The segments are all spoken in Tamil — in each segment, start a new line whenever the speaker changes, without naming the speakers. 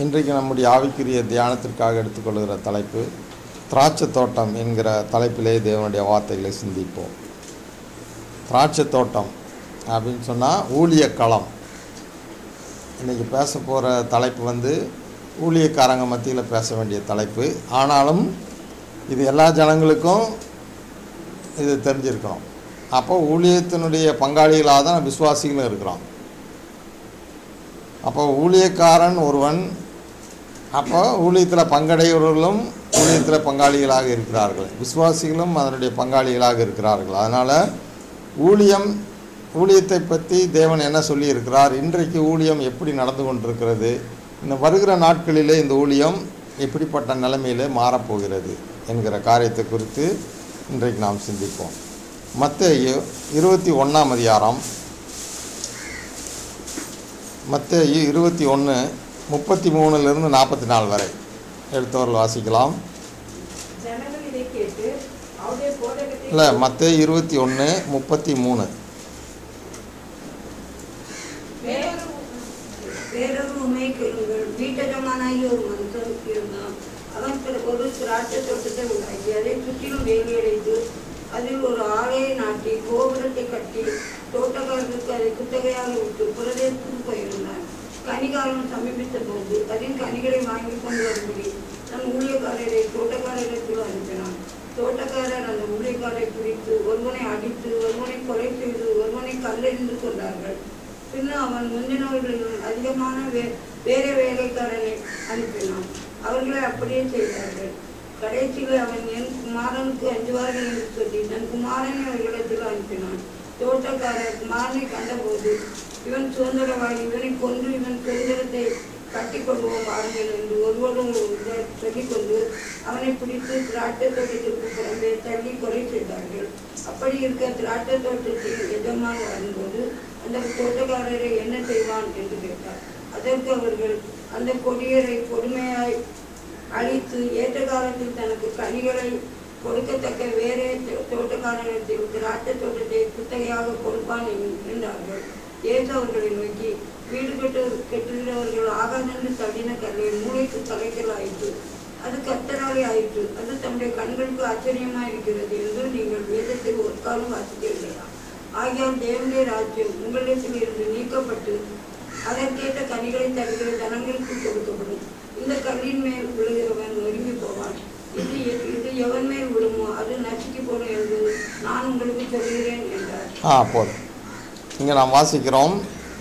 இன்றைக்கு நம்முடைய ஆவிக்குரிய தியானத்திற்காக எடுத்துக்கொள்கிற தலைப்பு திராட்சை தோட்டம் என்கிற தலைப்பிலே தேவனுடைய வார்த்தைகளை சிந்திப்போம் திராட்சை தோட்டம் அப்படின்னு சொன்னால் ஊழிய களம் இன்றைக்கி பேச போகிற தலைப்பு வந்து ஊழியக்காரங்க மத்தியில் பேச வேண்டிய தலைப்பு ஆனாலும் இது எல்லா ஜனங்களுக்கும் இது தெரிஞ்சிருக்கணும் அப்போ ஊழியத்தினுடைய பங்காளிகளாக தான் விசுவாசிகளும் இருக்கிறோம் அப்போ ஊழியக்காரன் ஒருவன் அப்போ ஊழியத்தில் பங்கடைகிறவர்களும் ஊழியத்தில் பங்காளிகளாக இருக்கிறார்கள் விசுவாசிகளும் அதனுடைய பங்காளிகளாக இருக்கிறார்கள் அதனால் ஊழியம் ஊழியத்தை பற்றி தேவன் என்ன சொல்லியிருக்கிறார் இன்றைக்கு ஊழியம் எப்படி நடந்து கொண்டிருக்கிறது இன்னும் வருகிற நாட்களிலே இந்த ஊழியம் எப்படிப்பட்ட நிலைமையிலே மாறப்போகிறது என்கிற காரியத்தை குறித்து இன்றைக்கு நாம் சிந்திப்போம் மத்தேயு இருபத்தி ஒன்றாம் அதிகாரம் மத்தேயு இருபத்தி ஒன்று முப்பத்தி மூணுலேருந்து நாற்பத்தி நாலு வரை எடுத்தவர்கள் வாசிக்கலாம்
ஜனங்கள் இதை கேட்டு அவருடைய போதகத்தை
இல்லை மத்தேயு இருபத்தி ஒன்று முப்பத்தி மூணு
வேறொரு
வேறொரு உண்மை கேளுங்கள் வீட்டஜமானாகி ஒரு மனுஷன் இருந்தான் அவன் திரு- ஒரு திராட்சை தோட்டத்தை உண்டாக்கி அதை சுற்றிலும் வேலி அடைத்து அதில் ஒரு ஆலையை நாட்டி கோபுரத்தை கட்டி தோட்டக்காரருக்கு அதை குத்தகையாக விட்டு பிரதேசத்துக்கு போயிருந்தான் கனிகாலம் சமீபித்த போது அதில் கனிகளை வாங்கி கொண்டு வரும்படி தன் ஊழியக்காரரை தோட்டக்காரரிடத்தில் அனுப்பினான் தோட்டக்காரர் அந்த ஊழியக்காரை பிடித்து ஒருவனை அடித்து ஒருவனை கொலை செய்து ஒருவனை கல்லெறிந்து கொண்டார்கள் பின்னர் அவன் முந்தினவர்களிலும் அதிகமான வே வேற வேலைக்காரனை அனுப்பினான் அவர்களை அப்படியே செய்தார்கள் கடைசியில் அவன் என் குமாரனுக்கு அஞ்சுவார்கள் என்று சொல்லி தன் குமாரனை அவர்களிடத்தில் அனுப்பினான் தோட்டக்காரர் குமாரனை கண்டபோது இவன் சுதந்திரவாளி இவனை கொன்று இவன் சுதந்திரத்தை கட்டிக் கொள்வோம் வாருங்கள் என்று ஒருவரும் ஒருவர் சொல்லிக்கொண்டு அவனை பிடித்து திராட்சை தோட்டத்திற்கு புறம்பே தள்ளி கொலை செய்தார்கள் அப்படி இருக்க திராட்சை தோட்டத்தில் எஜமான் வரும்போது அந்த தோட்டக்காரரை என்ன செய்வான் என்று கேட்டார் அதற்கு அவர்கள் அந்த கொடியரை கொடுமையாய் அழித்து ஏற்ற காலத்தில் தனக்கு கனிகளை கொடுக்கத்தக்க வேறே தோ- தோட்டக்காரரிடத்தில் திராட்சை தோட்டத்தை குத்தகையாக கொடுப்பான் என்- என்றார்கள் ஏசு அவர்களை நோக்கி வீடு கட்டு கட்டுகிறவர்கள் ஆகாதென்று தள்ளின கல்லை மூளைக்கு தலைகள் ஆயிற்று அது கத்தராலே ஆயிற்று அது தம்முடைய கண்களுக்கு ஆச்சரியமா இருக்கிறது என்று நீங்கள் வேதத்தில் ஒரு காலம் வாசிக்கிறீர்களா ஆகியால் தேவனுடைய ராஜ்யம் உங்களிடத்தில் இருந்து நீக்கப்பட்டு அதற்கேற்ற கனிகளை தருகிற ஜனங்களுக்கு கொடுக்கப்படும் இந்த கல்லின் மேல் விழுகிறவன் நொறுங்கி போவான் இது எ- இது எவன் மேல் விழுமோ அது நசுக்கி போடும் என்று நான் உங்களுக்கு சொல்கிறேன் என்றார்
ஆ போதும் இங்கே நாம் வாசிக்கிறோம்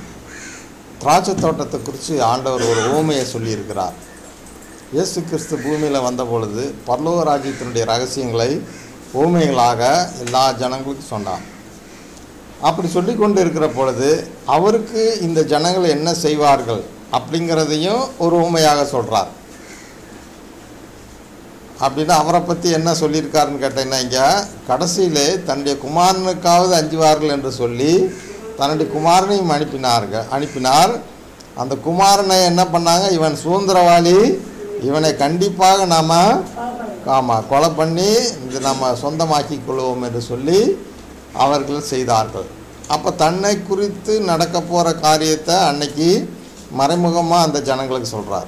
திராட்சை தோட்டத்தை குறித்து ஆண்டவர் ஒரு ஓமையை சொல்லியிருக்கிறார் இயேசு கிறிஸ்து பூமியில் வந்த பொழுது பரலோக ராஜ்யத்தினுடைய ரகசியங்களை ஓமைகளாக எல்லா ஜனங்களுக்கும் சொன்னார் அப்படி சொல்லி கொண்டு இருக்கிற பொழுது அவருக்கு இந்த ஜனங்கள் என்ன செய்வார்கள் அப்படிங்கிறதையும் ஒரு ஊமையாக சொல்கிறார் அப்படின்னா அவரை பற்றி என்ன சொல்லியிருக்காருன்னு கேட்டீங்கன்னா இங்கே கடைசியிலே தன்னுடைய குமாரனுக்காவது அஞ்சுவார்கள் என்று சொல்லி தன்னுடைய குமாரனையும் அனுப்பினார்கள் அனுப்பினார் அந்த குமாரனை என்ன பண்ணாங்க இவன் சுதந்திரவாளி இவனை கண்டிப்பாக நாம் ஆமாம் கொலை பண்ணி இது நம்ம சொந்தமாக்கி கொள்வோம் என்று சொல்லி அவர்கள் செய்தார்கள் அப்போ தன்னை குறித்து நடக்க போகிற காரியத்தை அன்னைக்கு மறைமுகமாக அந்த ஜனங்களுக்கு சொல்கிறார்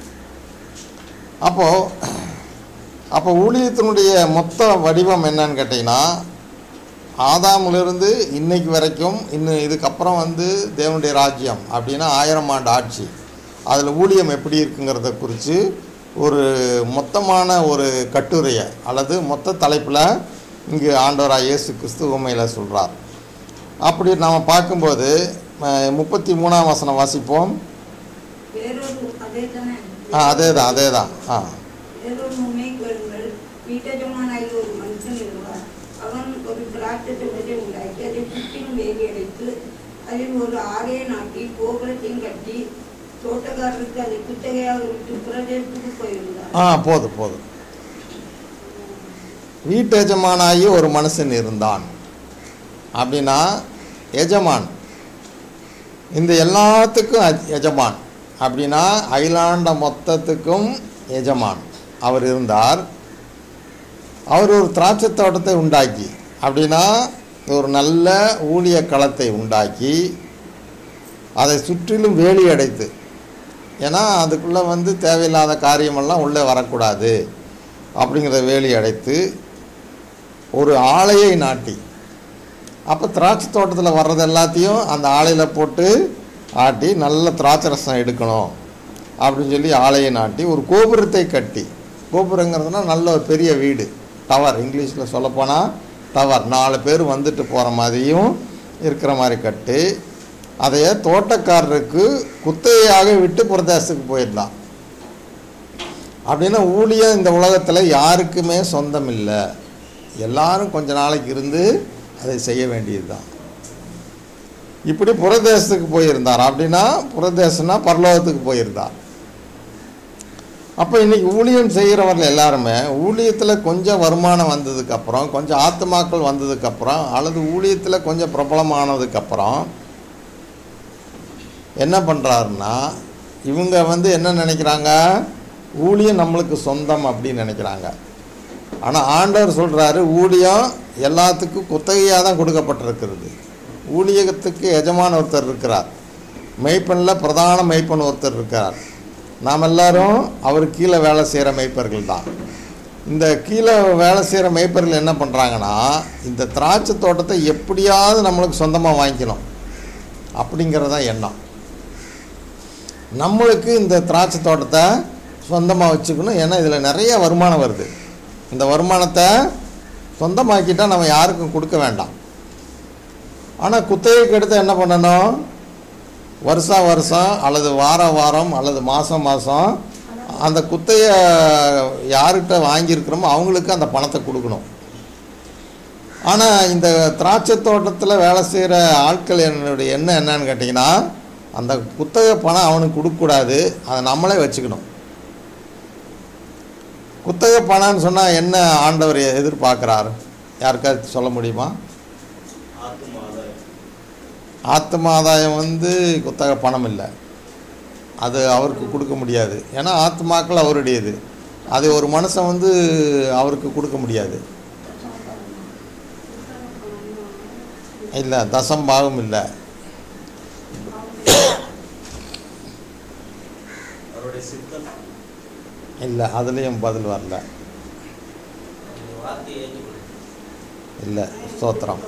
அப்போது அப்போ ஊழியத்தினுடைய மொத்த வடிவம் என்னன்னு கேட்டிங்கன்னா ஆதாமிலிருந்து இன்னைக்கு வரைக்கும் இன்னும் இதுக்கப்புறம் வந்து தேவனுடைய ராஜ்யம் அப்படின்னா ஆயிரம் ஆண்டு ஆட்சி அதில் ஊழியம் எப்படி இருக்குங்கிறத குறித்து ஒரு மொத்தமான ஒரு கட்டுரையை அல்லது மொத்த தலைப்பில் இங்கு ஆண்டவராக இயேசு கிறிஸ்து உண்மையில் சொல்கிறார் அப்படி நாம் பார்க்கும்போது அஹ், முப்பத்தி மூணாம் வசனம் வாசிப்போம்
வேறொரு அதே தானே
ஆ அதே தான் அதே தான் ஆ
வேறொரு உண்மை கேளுங்கள் வீட்டஜமானாகி ஒரு மனுஷன் இருந்தார் அவன் ஒரு திராட்சை தோட்டத்தை உண்டாக்கி அதை சுற்றிலும் வேலி அடைத்து அதில் ஒரு ஆலையை நாட்டி கோபுரத்தையும் கட்டி தோட்டக்காரருக்கு அதை குத்தகையாக விட்டு பிரதேசத்துக்கு போயிருந்தார்
ஆ போதும் போதும் வீட்டு எஜமானாகி ஒரு மனுஷன் இருந்தான் அப்படின்னா எஜமான் இந்த எல்லாத்துக்கும் அ- எஜமான் அப்படின்னா அகிலாண்ட மொத்தத்துக்கும் எஜமான் அவர் இருந்தார் அவர் ஒரு திராட்சை தோட்டத்தை உண்டாக்கி அப்படின்னா ஒரு நல்ல ஊழிய களத்தை உண்டாக்கி அதை சுற்றிலும் வேலி அடைத்து ஏன்னா அதுக்குள்ளே வந்து தேவையில்லாத காரியமெல்லாம் உள்ளே வரக்கூடாது அப்படிங்கிறத வேலி அடைத்து ஒரு ஆலையை நாட்டி அப்போ திராட்சை தோட்டத்தில் வர்றது எல்லாத்தையும் அந்த ஆலையில் போட்டு ஆட்டி நல்ல திராட்சை ரசம் எடுக்கணும் அப்படின்னு சொல்லி ஆலையை நாட்டி ஒரு கோபுரத்தை கட்டி கோபுரங்கிறதுனா நல்ல ஒரு பெரிய வீடு டவர் இங்கிலீஷில் சொல்லப்போனால் டவர் நாலு பேர் வந்துட்டு போகிற மாதிரியும் இருக்கிற மாதிரி கட்டி அதைய தோட்டக்காரருக்கு குத்தகையாக விட்டு பிரதேசத்துக்கு போயிருந்தான் அப்படின்னா ஊழியம் இந்த உலகத்தில் யாருக்குமே சொந்தம் இல்லை எல்லாரும் கொஞ்ச நாளைக்கு இருந்து அதை செய்ய வேண்டியது தான் இப்படி புறதேசத்துக்கு போயிருந்தார் அப்படின்னா புறதேசம்னா பரலோகத்துக்கு போயிருந்தார் அப்போ இன்னைக்கு ஊழியம் செய்கிறவர்கள் எல்லாருமே ஊழியத்தில் கொஞ்சம் வருமானம் வந்ததுக்கப்புறம் கொஞ்சம் ஆத்மாக்கள் வந்ததுக்கப்புறம் அல்லது ஊழியத்தில் கொஞ்சம் பிரபலமானதுக்கப்புறம் என்ன பண்ணுறாருன்னா இவங்க வந்து என்ன நினைக்கிறாங்க ஊழியம் நம்மளுக்கு சொந்தம் அப்படின்னு நினைக்கிறாங்க ஆனால் ஆண்டவர் சொல்கிறாரு ஊழியம் எல்லாத்துக்கும் குத்தகையாக தான் கொடுக்கப்பட்டிருக்கிறது ஊழியத்துக்கு எஜமான ஒருத்தர் இருக்கிறார் மெய்ப்பனில் பிரதான மெய்ப்பன் ஒருத்தர் இருக்கிறார் நாம் எல்லாரும் அவர் கீழே வேலை செய்கிற மெய்ப்பர்கள் தான் இந்த கீழே வேலை செய்கிற மெய்ப்பர்கள் என்ன பண்ணுறாங்கன்னா இந்த திராட்சை தோட்டத்தை எப்படியாவது நம்மளுக்கு சொந்தமாக வாங்கிக்கணும் அப்படிங்கிறது தான் எண்ணம் நம்மளுக்கு இந்த திராட்சை தோட்டத்தை சொந்தமாக வச்சுக்கணும் ஏன்னா இதில் நிறைய வருமானம் வருது இந்த வருமானத்தை சொந்தமாக்கிட்டா நம்ம யாருக்கும் கொடுக்க வேண்டாம் ஆனால் குத்தகைக்கு எடுத்து என்ன பண்ணணும் வருஷம் வருஷம் அல்லது வார வாரம் அல்லது மாதம் மாதம் அந்த குத்தையை யார்கிட்ட வாங்கியிருக்கிறோமோ அவங்களுக்கு அந்த பணத்தை கொடுக்கணும் ஆனால் இந்த திராட்சை தோட்டத்தில் வேலை செய்கிற ஆட்கள் என்னுடைய எண்ணம் என்னன்னு கேட்டிங்கன்னா அந்த குத்தகை பணம் அவனுக்கு கொடுக்கக்கூடாது அதை நம்மளே வச்சுக்கணும் குத்தகை பணம்னு சொன்னால் என்ன ஆண்டவர் எதிர்பார்க்குறார் யாருக்காவது சொல்ல முடியுமா
ஆத்தும ஆதாயம்
ஆத்ம ஆதாயம் வந்து குத்தகை பணம் இல்லை அது அவருக்கு கொடுக்க முடியாது ஏன்னா ஆத்மாக்கள் அவருடையது அது ஒரு மனுஷன் வந்து அவருக்கு கொடுக்க முடியாது இல்லை தசம் பாகம் இல்லை
அவருடைய சித்தம்
இல்லை அதுலேயும் பதில் வரல
அந்த வார்த்தையை ஏற்றுக்கொள்ளும்
இல்லை ஸ்தோத்திரம்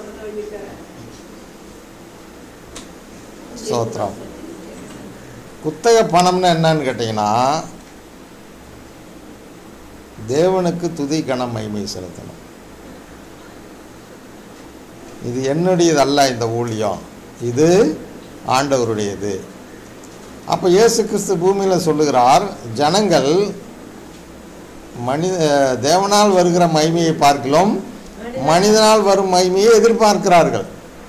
ஸ்தோத்திரம் குத்தகை பணம்னு என்னன்னு கேட்டிங்கன்னா தேவனுக்கு துதி கணம் மைமை செலுத்தணும் இது என்னுடையதல்ல இந்த ஊழியம் இது ஆண்டவருடையது அப்போ இயேசு கிறிஸ்து பூமியில் சொல்லுகிறார் ஜனங்கள் மனித தேவனால் வருகிற மகிமையை பார்க்கலாம் மனிதனால் வரும் மகிமையை எதிர்பார்க்கிறார்கள்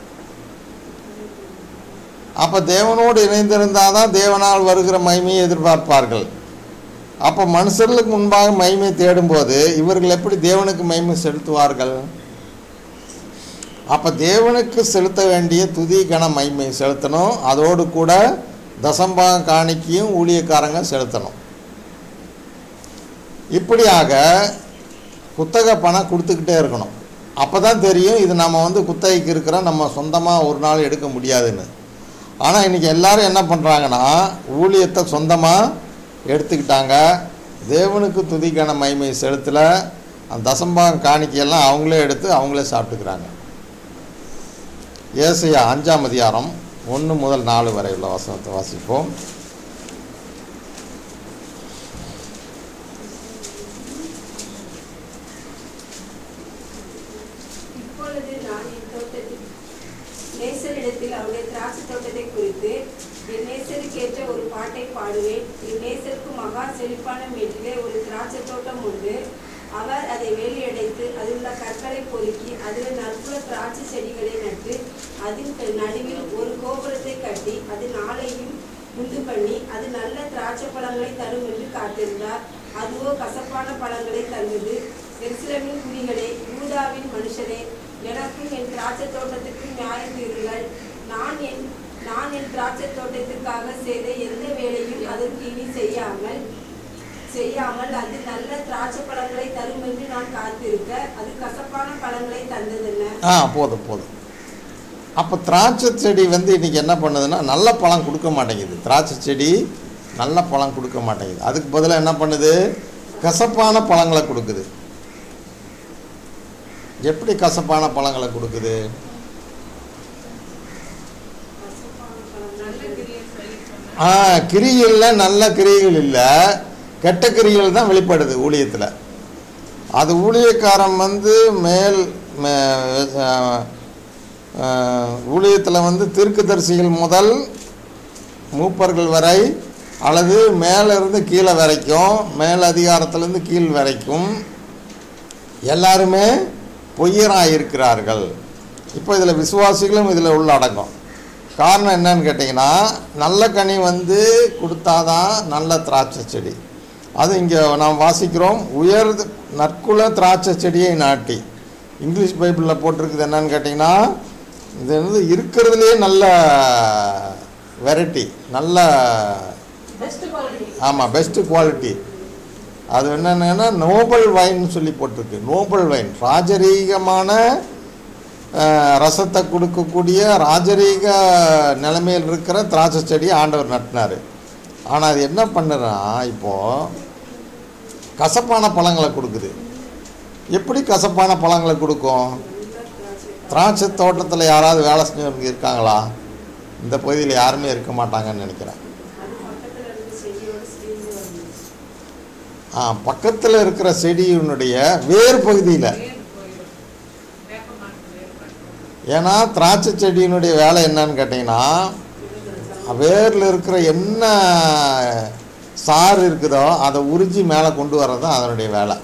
அப்போ தேவனோடு இணைந்திருந்தால் தான் தேவனால் வருகிற மகிமையை எதிர்பார்ப்பார்கள் அப்போ மனுஷர்களுக்கு முன்பாக மகிமை தேடும்போது இவர்கள் எப்படி தேவனுக்கு மகிமை செலுத்துவார்கள் அப்போ தேவனுக்கு செலுத்த வேண்டிய துதி கன மகிமை செலுத்தணும் அதோடு கூட தசம்பாக காணிக்கையும் ஊழியக்காரங்க செலுத்தணும் இப்படியாக குத்தகை பணம் கொடுத்துக்கிட்டே இருக்கணும் அப்போ தான் தெரியும் இது நம்ம வந்து குத்தகைக்கு இருக்கிறோம் நம்ம சொந்தமாக ஒரு நாள் எடுக்க முடியாதுன்னு ஆனால் இன்றைக்கி எல்லாரும் என்ன பண்ணுறாங்கன்னா ஊழியத்தை சொந்தமாக எடுத்துக்கிட்டாங்க தேவனுக்கு துதிக்கான மகிமை செலுத்தலை அந்த தசம்பாகம் காணிக்கையெல்லாம் அவங்களே எடுத்து அவங்களே சாப்பிட்டுக்கிறாங்க ஏசையா அஞ்சாம் அதிகாரம் ஒன்று முதல் நாலு வரை உள்ள வசனத்தை வாசிப்போம்
இப்பொழுது நான் என் தோட்டத்தில் நேசரிடத்தில் அவருடைய திராட்சை தோட்டத்தை குறித்து என் நேசருக்கேற்ற ஒரு பாட்டை பாடுவேன் என் நேசருக்கு மகா செழிப்பான மேட்டிலே ஒரு திராட்சை தோட்டம் உண்டு அவர் அதை வேலியடைத்து அதில் உள்ள கற்களை பொறுக்கி அதில் நற்புல திராட்சை செடிகளை நட்டு அதில் நடுவில் ஒரு கோபுரத்தை கட்டி அது நாளையும் உண்டு பண்ணி அது நல்ல திராட்சை பழங்களை தரும் என்று காத்திருந்தார் அதுவோ கசப்பான பழங்களை தந்தது எருசலேமின் குடிகளே யூதாவின் மனுஷரே எனக்கும் என் திராட்சை தோட்டத்துக்கும் நியாயம் தீருங்கள் நான் என் நான் என் திராட்சை தோட்டத்திற்காக செய்த எந்த வேலையும் அதற்கு இனி செய்யாமல் செய்யாமல் அது நல்ல திராட்சை பழங்களை தரும் என்று நான் காத்திருக்க அது கசப்பான பழங்களை தந்ததென்ன
ஆ போதும் போதும் அப்போ திராட்சை செடி வந்து இன்றைக்கி என்ன பண்ணுதுன்னா நல்ல பழம் கொடுக்க மாட்டேங்குது திராட்சை செடி நல்ல பழம் கொடுக்க மாட்டேங்குது அதுக்கு பதிலாக என்ன பண்ணுது கசப்பான பழங்களை கொடுக்குது எப்படி கசப்பான பழங்களை கொடுக்குது
நல்ல கிரியை சொல்லி சொன்னா
ஆ கிரிகளில் நல்ல கிரிகள் இல்லை கெட்ட கிரிகள் தான் வெளிப்படுது ஊழியத்தில் அது ஊழியக்காரன் வந்து மேல் ஊழியத்தில் வந்து தீர்க்கதரிசிகள் முதல் மூப்பர்கள் வரை அல்லது மேலே இருந்து கீழே வரைக்கும் மேல் அதிகாரத்திலேருந்து கீழ் வரைக்கும் எல்லாருமே பொய்யராக இருக்கிறார்கள் இப்போ இதில் விசுவாசிகளும் இதில் உள்ளடங்கும் காரணம் என்னன்னு கேட்டிங்கன்னா நல்ல கனி வந்து கொடுத்தாதான் நல்ல திராட்சை செடி அது இங்கே நாம் வாசிக்கிறோம் உயர் நற்குல திராட்சை செடியை நாட்டி இங்கிலீஷ் பைபிளில் போட்டிருக்குது என்னன்னு கேட்டிங்கன்னா இது வந்து இருக்கிறதுலே நல்ல வெரைட்டி நல்ல
பெஸ்ட் குவாலிட்டி
ஆமாம் பெஸ்ட்டு குவாலிட்டி அது என்னென்னா நோபல் வைன்னு சொல்லி போட்டிருக்கு நோபல் வைன் ராஜரீகமான அஹ், ரசத்தை கொடுக்கக்கூடிய ராஜரீக நிலைமையில் இருக்கிற திராட்சை செடி ஆண்டவர் நட்டினார் ஆனால் அது என்ன பண்ணுறா இப்போது கசப்பான பழங்களை கொடுக்குது எப்படி கசப்பான பழங்களை கொடுக்கும் திராட்சை தோட்டத்தில் யாராவது வேலை செஞ்சவங்க இருக்காங்களா இந்த பகுதியில் யாருமே இருக்க மாட்டாங்கன்னு நினைக்கிறேன்
அது பக்கத்துல இருந்து செடியோட சேர்ந்து வந்து
ஆ பக்கத்தில் இருக்கிற செடியினுடைய வேர் பகுதியில்
வேர் போயிடும் வேப்ப மரத்து வேர் போயிடும்
ஏன்னா திராட்சை செடியினுடைய வேலை என்னன்னு கேட்டிங்கன்னா வேரில் இருக்கிற என்ன சாறு இருக்குதோ அதை உறிஞ்சி மேலே கொண்டு வர்றது தான் அதனுடைய வேலை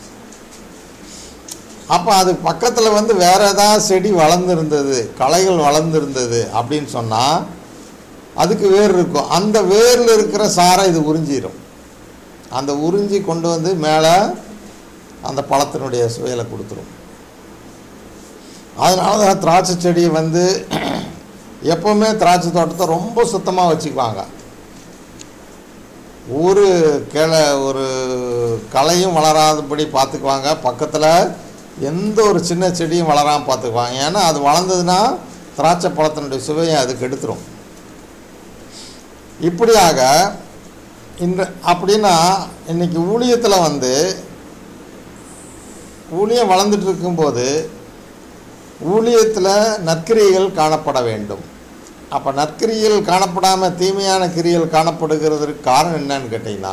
அப்போ அது பக்கத்தில் வந்து வேற ஏதாவது செடி வளர்ந்துருந்தது களைகள் வளர்ந்துருந்தது அப்படின்னு சொன்னால் அதுக்கு வேர் இருக்கும் அந்த வேரில் இருக்கிற சாரை இது உறிஞ்சிடும் அந்த உறிஞ்சி கொண்டு வந்து மேலே அந்த பழத்தினுடைய சுவையில கொடுத்துரும் அதனால தான் திராட்சை செடியை வந்து எப்போவுமே திராட்சை தோட்டத்தை ரொம்ப சுத்தமாக வச்சுக்குவாங்க ஒரு கிளை ஒரு களையும் வளராதபடி பார்த்துக்குவாங்க பக்கத்தில் எந்த ஒரு சின்ன செடியும் வளராமல் பார்த்துக்குவாங்க ஏன்னா அது வளர்ந்ததுன்னா திராட்சை பழத்தினுடைய சுவையை அது கெடுத்துரும் இப்படியாக இந்த அப்படின்னா இன்னைக்கு ஊழியத்தில் வந்து ஊழியம் வளர்ந்துட்டு இருக்கும்போது ஊழியத்தில் நற்கிரியைகள் காணப்பட வேண்டும் அப்போ நற்கிரியைகள் காணப்படாமல் தீமையான கிரியைகள் காணப்படுகிறதுக்கு காரணம் என்னன்னு கேட்டிங்கன்னா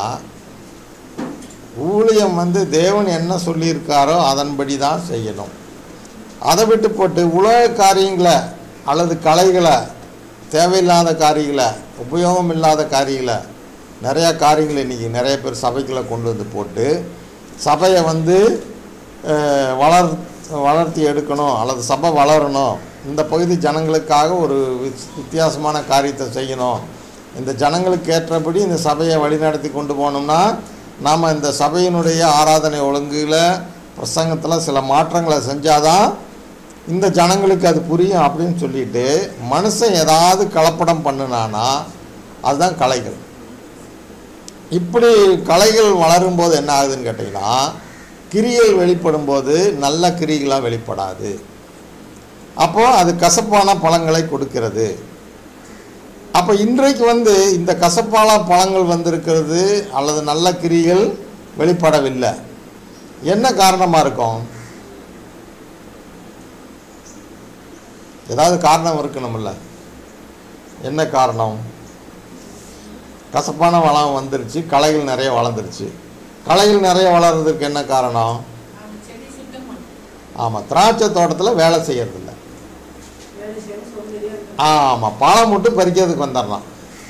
ஊழியம் வந்து தேவன் என்ன சொல்லியிருக்காரோ அதன்படி தான் செய்யணும் அதை விட்டு போட்டு உலக காரியங்களை அல்லது கலைகளை தேவையில்லாத காரியங்களை உபயோகம் இல்லாத காரியங்களை நிறையா காரியங்களை இன்றைக்கி நிறைய பேர் சபைக்குள்ளே கொண்டு வந்து போட்டு சபையை வந்து அஹ், வளர் வளர்த்தி எடுக்கணும் அல்லது சபை வளரணும் இந்த பகுதி ஜனங்களுக்காக ஒரு வித்- வித்தியாசமான காரியத்தை செய்யணும் இந்த ஜனங்களுக்கு ஏற்றபடி இந்த சபையை வழிநடத்தி கொண்டு போனோம்னா நாம் இந்த சபையினுடைய ஆராதனை ஒழுங்குல பிரசங்கத்தில் சில மாற்றங்களை செஞ்சாதான் இந்த ஜனங்களுக்கு அது புரியும் அப்படின்னு சொல்லிட்டு மனுஷன் ஏதாவது கலப்படம் பண்ணுனானா அதுதான் கலைகள் இப்படி கலைகள் வளரும்போது என்ன ஆகுதுன்னு கேட்டிங்கன்னா கிரிகள் வெளிப்படும் போது நல்ல கிரிகளாக வெளிப்படாது அப்போ அது கசப்பான பழங்களை கொடுக்கிறது அப்போ இன்றைக்கு வந்து இந்த கசப்பான பழங்கள் வந்திருக்கிறது அல்லது நல்ல கிரிகள் வெளிப்படவில்லை என்ன காரணமாக இருக்கும் ஏதாவது காரணம் இருக்கணும்ல என்ன காரணம் கசப்பான வளம் வந்துருச்சு களைகள் நிறைய வளர்ந்துருச்சு களைகள் நிறைய வளர்றதுக்கு என்ன காரணம்
அந்த செடி சுத்தம் பண்ணும்
ஆமாம் திராட்சை தோட்டத்தில் வேலை செய்யறதில்ல
வேலை செய்யணும் சோம்பேறியா இருக்கு
ஆமாம் பழம் மட்டும் பறிக்கிறதுக்கு வந்துடலாம்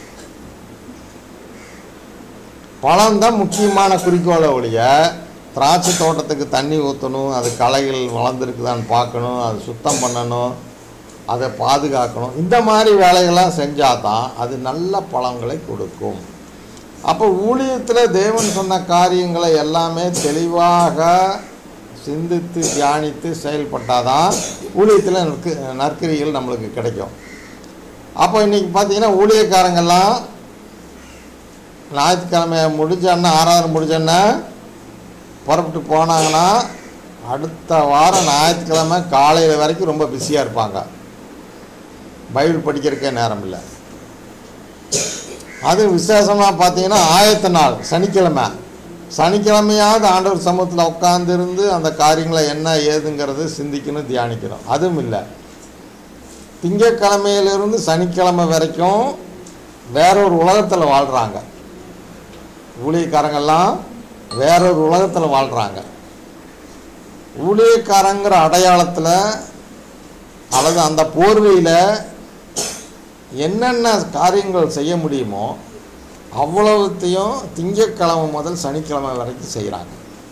பழம் தான் முக்கியமான குறிக்கோளை ஒழிய திராட்சை தோட்டத்துக்கு தண்ணி ஊற்றணும் அது களைகள் வளர்ந்துருக்குதான்னு பார்க்கணும் அது சுத்தம் பண்ணணும் அதை பாதுகாக்கணும் இந்த மாதிரி வேலைகள்லாம் செஞ்சால் தான் அது நல்ல பழங்களை கொடுக்கும் அப்போ ஊழியத்தில் தேவன் சொன்ன காரியங்களை எல்லாமே தெளிவாக சிந்தித்து தியானித்து செயல்பட்டால் தான் ஊழியத்தில் நற்கு நற்கிரிகள் நம்மளுக்கு கிடைக்கும் அப்போ இன்றைக்கி பார்த்தீங்கன்னா ஊழியக்காரங்கெல்லாம் ஞாயிற்றுக்கிழமை முடிஞ்சோன்னா ஆராதனை முடிஞ்சோன்னா புறப்பட்டு போனாங்கன்னா அடுத்த வாரம் ஞாயிற்றுக்கிழமை காலையில் வரைக்கும் ரொம்ப பிஸியாக இருப்பாங்க பைபிள் படிக்கிறதுக்கே நேரம் இல்லை அது விசேஷமாக பார்த்தீங்கன்னா ஆயத்த நாள் சனிக்கிழமை சனிக்கிழமையாவது ஆண்டவர் சமூகத்தில் உட்காந்துருந்து அந்த காரியங்களை என்ன ஏதுங்கிறது சிந்திக்கணும் தியானிக்கணும் அதுவும் இல்லை திங்கட்கிழமையிலிருந்து சனிக்கிழமை வரைக்கும் வேற ஒரு உலகத்தில் வாழ்கிறாங்க ஊழியக்காரங்கெல்லாம் வேற ஒரு உலகத்தில் வாழ்கிறாங்க ஊழியக்காரங்கிற அடையாளத்தில் அல்லது அந்த போர்வையில் என்னென்ன காரியங்கள் செய்ய முடியுமோ அவ்வளவுத்தையும் திங்கட்கிழமை முதல் சனிக்கிழமை வரைக்கும் செய்கிறாங்க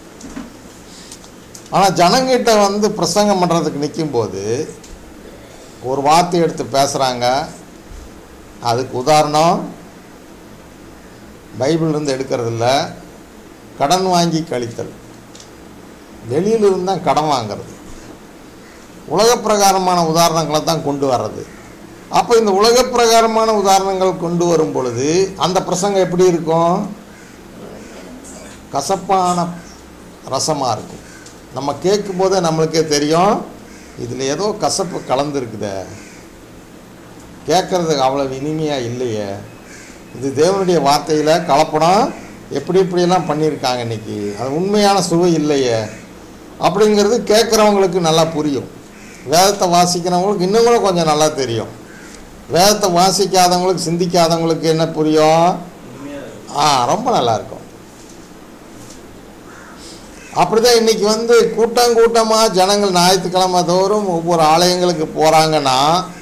ஆனால் ஜனங்கிட்ட வந்து பிரசங்கம் பண்ணுறதுக்கு நிற்கும்போது ஒரு வார்த்தை எடுத்து பேசுகிறாங்க அதுக்கு உதாரணம் பைபிள்லேருந்து எடுக்கிறதில்ல கடன் வாங்கி கழித்தல் வெளியிலிருந்து தான் கடன் வாங்கிறது உலகப் பிரகாரமான உதாரணங்களை தான் கொண்டு வர்றது அப்போ இந்த உலகப் பிரகாரமான உதாரணங்கள் கொண்டு வரும் பொழுது அந்த பிரசங்கம் எப்படி இருக்கும் கசப்பான ரசமாக இருக்கும் நம்ம கேட்கும் போதே நம்மளுக்கே தெரியும் இதில் ஏதோ கசப்பு கலந்துருக்குதே கேட்குறதுக்கு அவ்வளோ இனிமையாக இல்லையே இது தேவனுடைய வார்த்தையில் கலப்படம் எப்படி இப்படியெல்லாம் பண்ணியிருக்காங்க இன்னைக்கு அது உண்மையான சுவை இல்லையே அப்படிங்கிறது கேட்குறவங்களுக்கு நல்லா புரியும் வேதத்தை வாசிக்கிறவங்களுக்கு இன்னும் கூட கொஞ்சம் நல்லா தெரியும் வேதத்தை வாசிக்காதவங்களுக்கு சிந்திக்காதவங்களுக்கு என்ன புரியும்
உண்மையா இருக்கு
ஆ ரொம்ப நல்லா இருக்கும் அப்படிதான் இன்னைக்கு வந்து கூட்டம் கூட்டமாக ஜனங்கள் ஞாயிற்றுக்கிழமை தோறும் ஒவ்வொரு ஆலயங்களுக்கு போகிறாங்கன்னா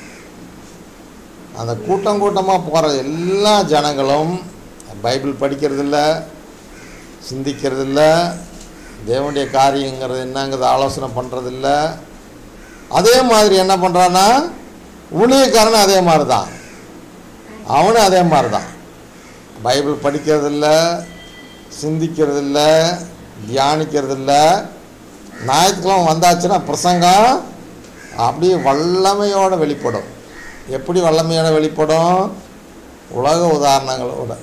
அந்த கூட்டம் கூட்டமாக போகிற எல்லா ஜனங்களும் பைபிள் படிக்கிறதில்ல சிந்திக்கிறதில்ல தேவனுடைய காரியங்கிறது என்னங்கிறது ஆலோசனை பண்ணுறதில்ல அதே மாதிரி என்ன பண்ணுறான்னா ஊழியக்காரனும் அதே மாதிரி தான் அவனும் அதே மாதிரி தான் பைபிள் படிக்கிறதில்ல சிந்திக்கிறதில்ல தியானிக்கிறதில்ல ஞாயிற்றுக்கிழமை வந்தாச்சுன்னா பிரசங்கம் அப்படியே வல்லமையோட வெளிப்படும் எப்படி வல்லமையோட வெளிப்படும் உலக உதாரணங்களோட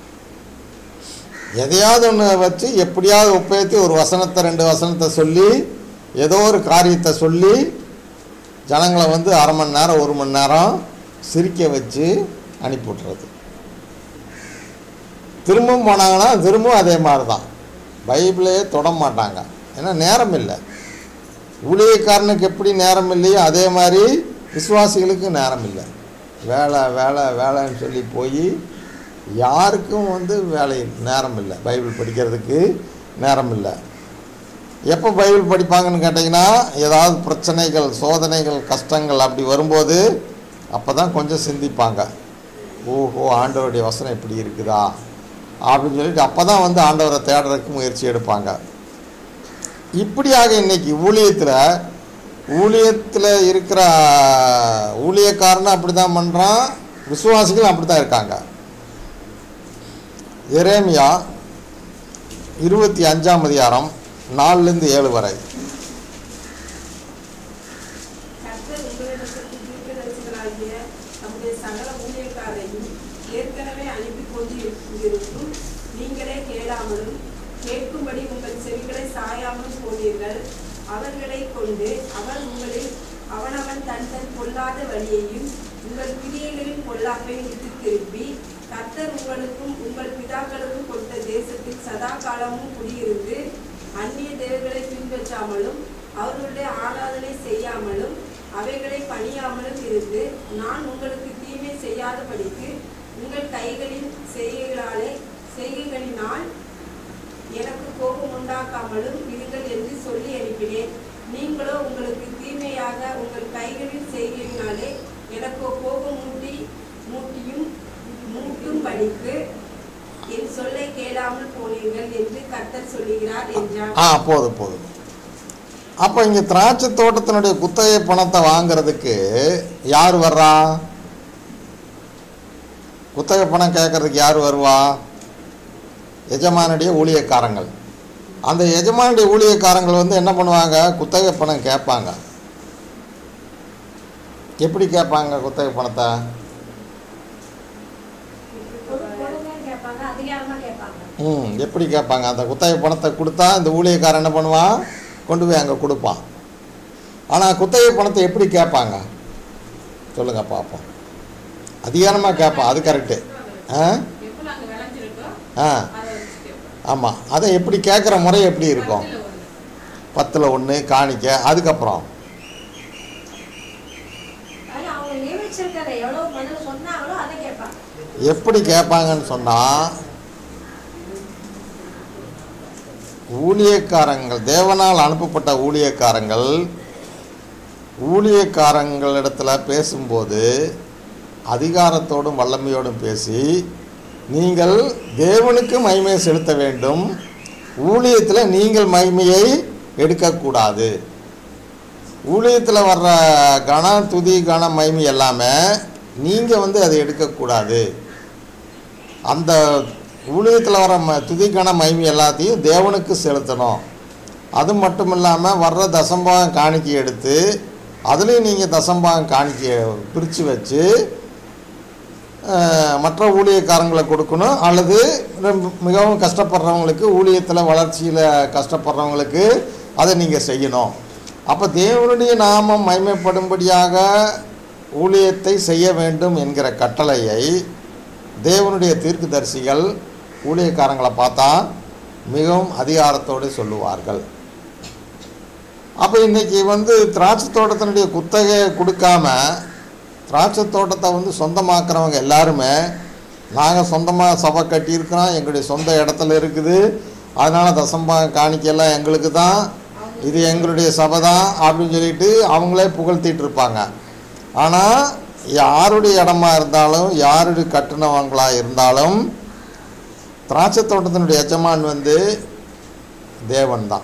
எதையாவது ஒன்று வச்சு எப்படியாவது ஒப்பேற்றி ஒரு வசனத்தை ரெண்டு வசனத்தை சொல்லி ஏதோ ஒரு காரியத்தை சொல்லி ஜனங்களை வந்து அரை மணி நேரம் ஒரு மணி நேரம் சிரிக்க வச்சு அனுப்பி விட்றது திரும்பவும் போனாங்கன்னா திரும்பவும் அதே மாதிரி தான் பைபிளே தொட மாட்டாங்க ஏன்னா நேரம் இல்லை ஊழியக்காரனுக்கு எப்படி நேரம் இல்லையோ அதே மாதிரி விசுவாசிகளுக்கு நேரம் இல்லை வேலை வேலை வேலைன்னு சொல்லி போய் யாருக்கும் வந்து வேலை நேரம் இல்லை பைபிள் படிக்கிறதுக்கு நேரம் இல்லை எப்போ பைபிள் படிப்பாங்கன்னு கேட்டிங்கன்னா ஏதாவது பிரச்சனைகள் சோதனைகள் கஷ்டங்கள் அப்படி வரும்போது அப்போ தான் கொஞ்சம் சிந்திப்பாங்க ஓஹோ ஆண்டவருடைய வசனம் இப்படி இருக்குதா அப்படின்னு சொல்லிட்டு அப்போ தான் வந்து ஆண்டவரை தேடுறதுக்கு முயற்சி எடுப்பாங்க இப்படியாக இன்னைக்கு ஊழியத்தில் ஊழியத்தில் இருக்கிற ஊழியக்காரனும் அப்படி தான் பண்ணுறான் விசுவாசிகளும் அப்படி தான் இருக்காங்க எரேமியா இருபத்தி அஞ்சாம் அதிகாரம் நாலுலேருந்து ஏழு வரை
கர்த்தர் உங்களிடத்திற்கு தீர்க்கதரிசிகளாகிய நம்முடைய சகல ஊழியக்காரையும் ஏற்கனவே அனுப்பி கொண்டு இருக்கும் நீங்களே கேளாமலும் கேட்கும்படி உங்கள் செவிகளை சாயாமலும் போனீர்கள் அவர்களை கொண்டு அவர் உங்களில் அவனவன் தன் தன் பொல்லாத வழியையும் உங்கள் கிரியைகளின் பொல்லாப்பையும் விட்டு திருப்பி கர்த்தர் உங்களுக்கும் உங்கள் பிதாக்களுக்கும் கொடுத்த தேசத்தில் சதா காலமும் குடியிருந்து அந்நிய தேவர்களை பின்பற்றாமலும் அவர்களுடைய ஆராதனை செய்யாமலும் அவைகளை பணியாமலும் இருந்து நான் உங்களுக்கு தீமை செய்யாதபடிக்கு உங்கள் கைகளின் செய்கைகளாலே செய்கைகளினால் எனக்கு கோபம் உண்டாக்காமலும் இருங்கள் என்று சொல்லி அனுப்பினேன் நீங்களோ உங்களுக்கு தீமையாக உங்கள் கைகளின் செய்கையினாலே எனக்கு கோபம் மூட்டி மூட்டியும் மூட்டும் படிக்கு என் சொல்லை கேளாமல் போனீர்கள் என்று கர்த்தர் சொல்லுகிறார் என்றார்
ஆ போதும் போதும் அப்போ இங்கே திராட்சை தோட்டத்தினுடைய குத்தகை பணத்தை வாங்குறதுக்கு யார் வர்றா குத்தகை பணம் கேட்கறதுக்கு யார் வருவா எஜமானுடைய ஊழியக்காரங்கள் அந்த எஜமானுடைய ஊழியக்காரங்கள் வந்து என்ன பண்ணுவாங்க குத்தகை பணம் கேட்பாங்க எப்படி கேட்பாங்க குத்தகை பணத்தை
கொடுங்கன்னு கேட்பாங்க அதிகாரமா கேட்பாங்க
ம் எப்படி கேட்பாங்க அந்த குத்தகை பணத்தை கொடுத்தா இந்த ஊழியக்காரன் என்ன பண்ணுவான் கொண்டு போய் அங்கே கொடுப்பான் ஆனால் குத்தகை பணத்தை எப்படி கேட்பாங்க சொல்லுங்கள் பார்ப்போம் அதிகாரமாக கேட்பான் அது கரெக்டு ஆ
எப்போ நாங்கள் விளைஞ்சிருக்கோ
ஆ
அதை வச்சு கேட்போம்
ஆமாம் அதை எப்படி கேட்குற முறை எப்படி இருக்கும்
பத்தில் ஒன்று
பத்தில் ஒன்று காணிக்க அதுக்கப்புறம்
ஆனா அவங்க நியமிச்சிருக்கிற எவ்வளவு பதில் சொன்னாங்களோ அதை கேட்பாங்க
எப்படி கேட்பாங்கன்னு சொன்னால் ஊழியக்காரங்கள் தேவனால் அனுப்பப்பட்ட ஊழியக்காரங்கள் ஊழியக்காரங்களிடத்தில் பேசும்போது அதிகாரத்தோடும் வல்லமையோடும் பேசி நீங்கள் தேவனுக்கு மகிமையை செலுத்த வேண்டும் ஊழியத்தில் நீங்கள் மகிமையை எடுக்கக்கூடாது ஊழியத்தில் வர்ற கன துதி கன மகிமை எல்லாமே நீங்கள் வந்து அதை எடுக்கக்கூடாது அந்த ஊழியத்தில் வர ம துதி கன மகிமை எல்லாத்தையும் தேவனுக்கு செலுத்தணும் அது மட்டும் இல்லாமல் வர்ற தசம்பாகம் காணிக்கை எடுத்து அதுலேயும் நீங்கள் தசம்பாகம் காணிக்கையை பிரித்து வச்சு அஹ், மற்ற ஊழியக்காரங்களை கொடுக்கணும் அல்லது ரொம்ப- மிகவும் கஷ்டப்படுறவங்களுக்கு ஊழியத்தில் வளர்ச்சியில் கஷ்டப்படுறவங்களுக்கு அதை நீங்கள் செய்யணும் அப்போ தேவனுடைய நாமம் மகிமைப்படும்படியாக ஊழியத்தை செய்ய வேண்டும் என்கிற கட்டளையை தேவனுடைய தீர்க்கதரிசிகள் ஊழியக்காரங்களை பார்த்தா மிகவும் அதிகாரத்தோடு சொல்லுவார்கள் அப்போ இன்னைக்கு வந்து திராட்சை தோட்டத்தினுடைய குத்தகையை கொடுக்காம திராட்சை தோட்டத்தை வந்து சொந்தமாக்குறவங்க எல்லாருமே நாங்கள் சொந்தமாக சபை கட்டியிருக்கிறோம் எங்களுடைய சொந்த இடத்துல இருக்குது அதனால் தசம்பா காணிக்கையெல்லாம் எங்களுக்கு தான் இது எங்களுடைய சபை தான் அப்படின்னு சொல்லிட்டு அவங்களே புகழ்த்திட்டு இருப்பாங்க ஆனால் யாருடைய இடமா இருந்தாலும் யாருடைய கட்டுனவங்களாக இருந்தாலும் திராட்சை தோட்டத்தினுடைய எஜமான் வந்து தேவன் தான்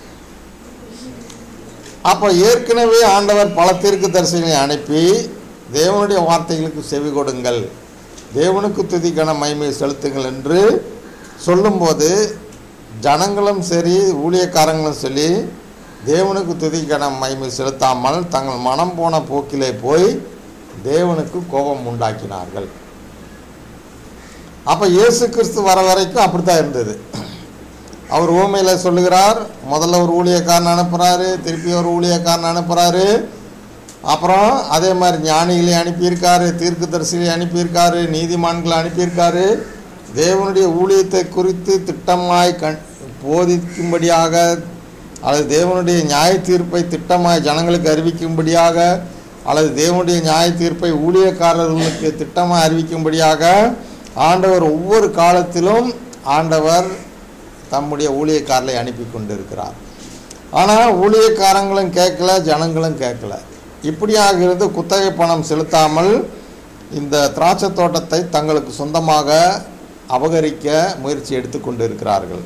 அப்போ ஏற்கனவே ஆண்டவர் பல தீர்க்க தரிசனங்களை அனுப்பி தேவனுடைய வார்த்தைகளுக்கு செவி கொடுங்கள் தேவனுக்கு துதிக்கான மகிமையை செலுத்துங்கள் என்று சொல்லும்போது ஜனங்களும் சரி ஊழியக்காரங்களும் சொல்லி தேவனுக்கு துதிக்கான மகிமை செலுத்தாமல் தங்கள் மனம் போன போக்கிலே போய் தேவனுக்கு கோபம் உண்டாக்கினார்கள் அப்போ இயேசு கிறிஸ்து வர வரைக்கும் அப்படித்தான் இருந்தது அவர் ஊமையில் சொல்லுகிறார் முதல்ல ஒரு ஊழியக்காரன் அனுப்புகிறாரு திருப்பி ஒரு ஊழியக்காரன் அனுப்புகிறாரு அப்புறம் அதே மாதிரி ஞானிகளை அனுப்பியிருக்காரு தீர்க்கதரிசிகளை அனுப்பியிருக்காரு நீதிமான்களை அனுப்பியிருக்காரு தேவனுடைய ஊழியத்தை குறித்து திட்டமாய் கண் போதிக்கும்படியாக அல்லது தேவனுடைய நியாய தீர்ப்பை திட்டமாய் ஜனங்களுக்கு அறிவிக்கும்படியாக அல்லது தேவனுடைய நியாய தீர்ப்பை ஊழியக்காரர்களுக்கு திட்டமாக அறிவிக்கும்படியாக ஆண்டவர் ஒவ்வொரு காலத்திலும் ஆண்டவர் தம்முடைய ஊழியக்காரரை அனுப்பி கொண்டிருக்கிறார் ஆனால் ஊழியக்காரங்களும் கேட்கல ஜனங்களும் கேட்கல இப்படியாக இருந்து குத்தகை பணம் செலுத்தாமல் இந்த திராட்சை தோட்டத்தை தங்களுக்கு சொந்தமாக அபகரிக்க முயற்சி எடுத்துக்கொண்டு இருக்கிறார்கள்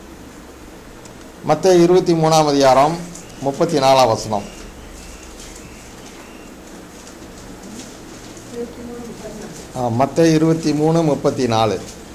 மற்ற இருபத்தி மூணாம் அதிகாரம் முப்பத்தி நாலாம் வசனம் மற்ற இருபத்தி மூணு முப்பத்தி நாலு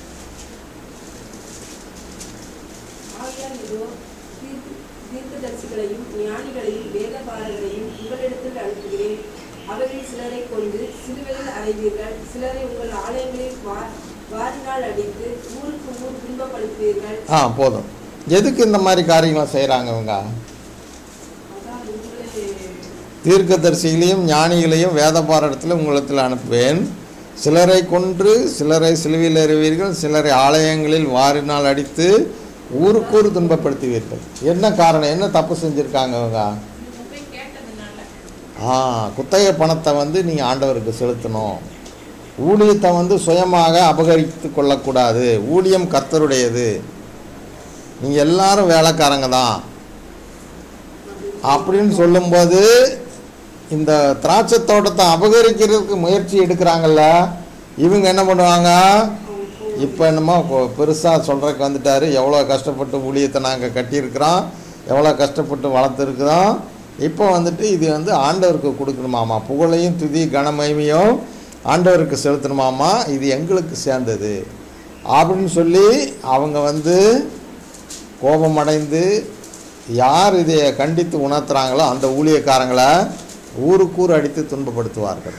ஆகையால் இதோ தீர்க்க- தீர்க்கதரிசிகளையும் ஞானிகளையும் வேதபாரகரையும் உங்களிடத்தில் அனுப்புகிறேன் அவர்கள் சிலரை கொண்டு சிலுவையில் அறைவீர்கள் சிலரை உங்கள் ஆலயங்களில் வா- வாரினால் அடித்து ஊருக்கு ஊர் துன்பப்படுத்துவீர்கள்
ஆ போதும் எதுக்கு இந்த மாதிரி காரியங்களை செய்கிறாங்க இவங்க
அதான் உங்களை
தீர்க்கதரிசிகளையும் ஞானிகளையும் வேதபாரடத்தில் உங்களிடத்தில் அனுப்புவேன் சிலரை கொன்று சிலரை சிலுவையில் எறிவீர்கள் சிலரை ஆலயங்களில் வாரினால் அடித்து ஊருக்கூறு துன்பப்படுத்துவீர்கள் என்ன காரணம் என்ன தப்பு செஞ்சுருக்காங்க இவங்க
இவங்க போய் கேட்டதுனால
ஆ குத்தகை பணத்தை வந்து நீங்கள் ஆண்டவருக்கு செலுத்தணும் ஊழியத்தை வந்து சுயமாக அபகரித்து கொள்ளக்கூடாது ஊழியம் கர்த்தருடையது நீங்கள் எல்லாரும் வேலைக்காரங்க தான் அப்படின்னு சொல்லும்போது இந்த திராட்சை தோட்டத்தை அபகரிக்கிறதுக்கு முயற்சி எடுக்கிறாங்கல்ல இவங்க என்ன பண்ணுவாங்க இப்போ என்னமோ பெருசாக சொல்கிறதுக்கு வந்துட்டாரு எவ்வளோ கஷ்டப்பட்டு ஊழியத்தை நாங்கள் கட்டியிருக்கிறோம் எவ்வளோ கஷ்டப்பட்டு வளர்த்துருக்குறோம் இப்போ வந்துட்டு இது வந்து ஆண்டவருக்கு கொடுக்கணுமாமா புகழையும் துதி கனமகிமையும் ஆண்டவருக்கு செலுத்தணுமாமா இது எங்களுக்கு சேர்ந்தது அப்படின்னு சொல்லி அவங்க வந்து கோபமடைந்து யார் இதை கண்டித்து உணர்த்துறாங்களோ அந்த ஊழியக்காரங்களை ஊருக்கூர் அடித்து துன்பப்படுத்துவார்கள்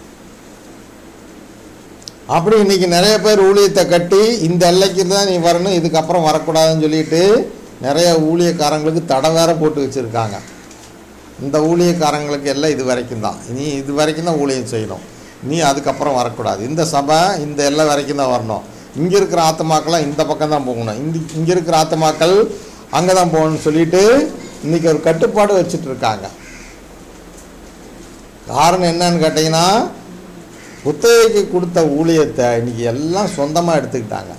அப்படி இன்னைக்கு நிறைய பேர் ஊழியத்தை கட்டி இந்த எல்லைக்கு தான் நீ வரணும் இதுக்கப்புறம் வரக்கூடாதுன்னு சொல்லிட்டு நிறைய ஊழியக்காரங்களுக்கு தடை வேற போட்டு வச்சுருக்காங்க இந்த ஊழியக்காரங்களுக்கு எல்லாம் இது வரைக்கும் தான் நீ இது வரைக்கும் தான் ஊழியம் செய்யணும் நீ அதுக்கப்புறம் வரக்கூடாது இந்த சபை இந்த எல்லை வரைக்கும் தான் வரணும் இங்கே இருக்கிற ஆத்மாக்கள்லாம் இந்த பக்கம் தான் போகணும் இந்த இங்கே இருக்கிற ஆத்மாக்கள் அங்கே தான் போகணும்னு சொல்லிட்டு இன்றைக்கி ஒரு கட்டுப்பாடு வச்சுட்டு இருக்காங்க காரணம் என்னன்னு கேட்டிங்கன்னா குத்தகைக்கு கொடுத்த ஊழியத்தை இன்னைக்கு எல்லாம் சொந்தமாக எடுத்துக்கிட்டாங்க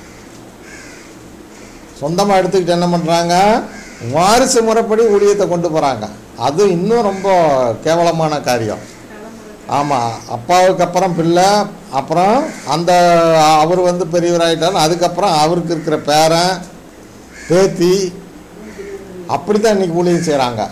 சொந்தமாக எடுத்துக்கிட்டு என்ன பண்ணுறாங்க வாரிசு முறைப்படி ஊழியத்தை கொண்டு போகிறாங்க அது இன்னும் ரொம்ப கேவலமான காரியம் ஆமாம் அப்பாவுக்கு அப்புறம் பிள்ளை அப்புறம் அந்த அவர் வந்து பெரியவராயிட்டார் அதுக்கப்புறம் அவருக்கு இருக்கிற பேரன் பேத்தி அப்படி தான் இன்றைக்கி ஊழியம் செய்கிறாங்க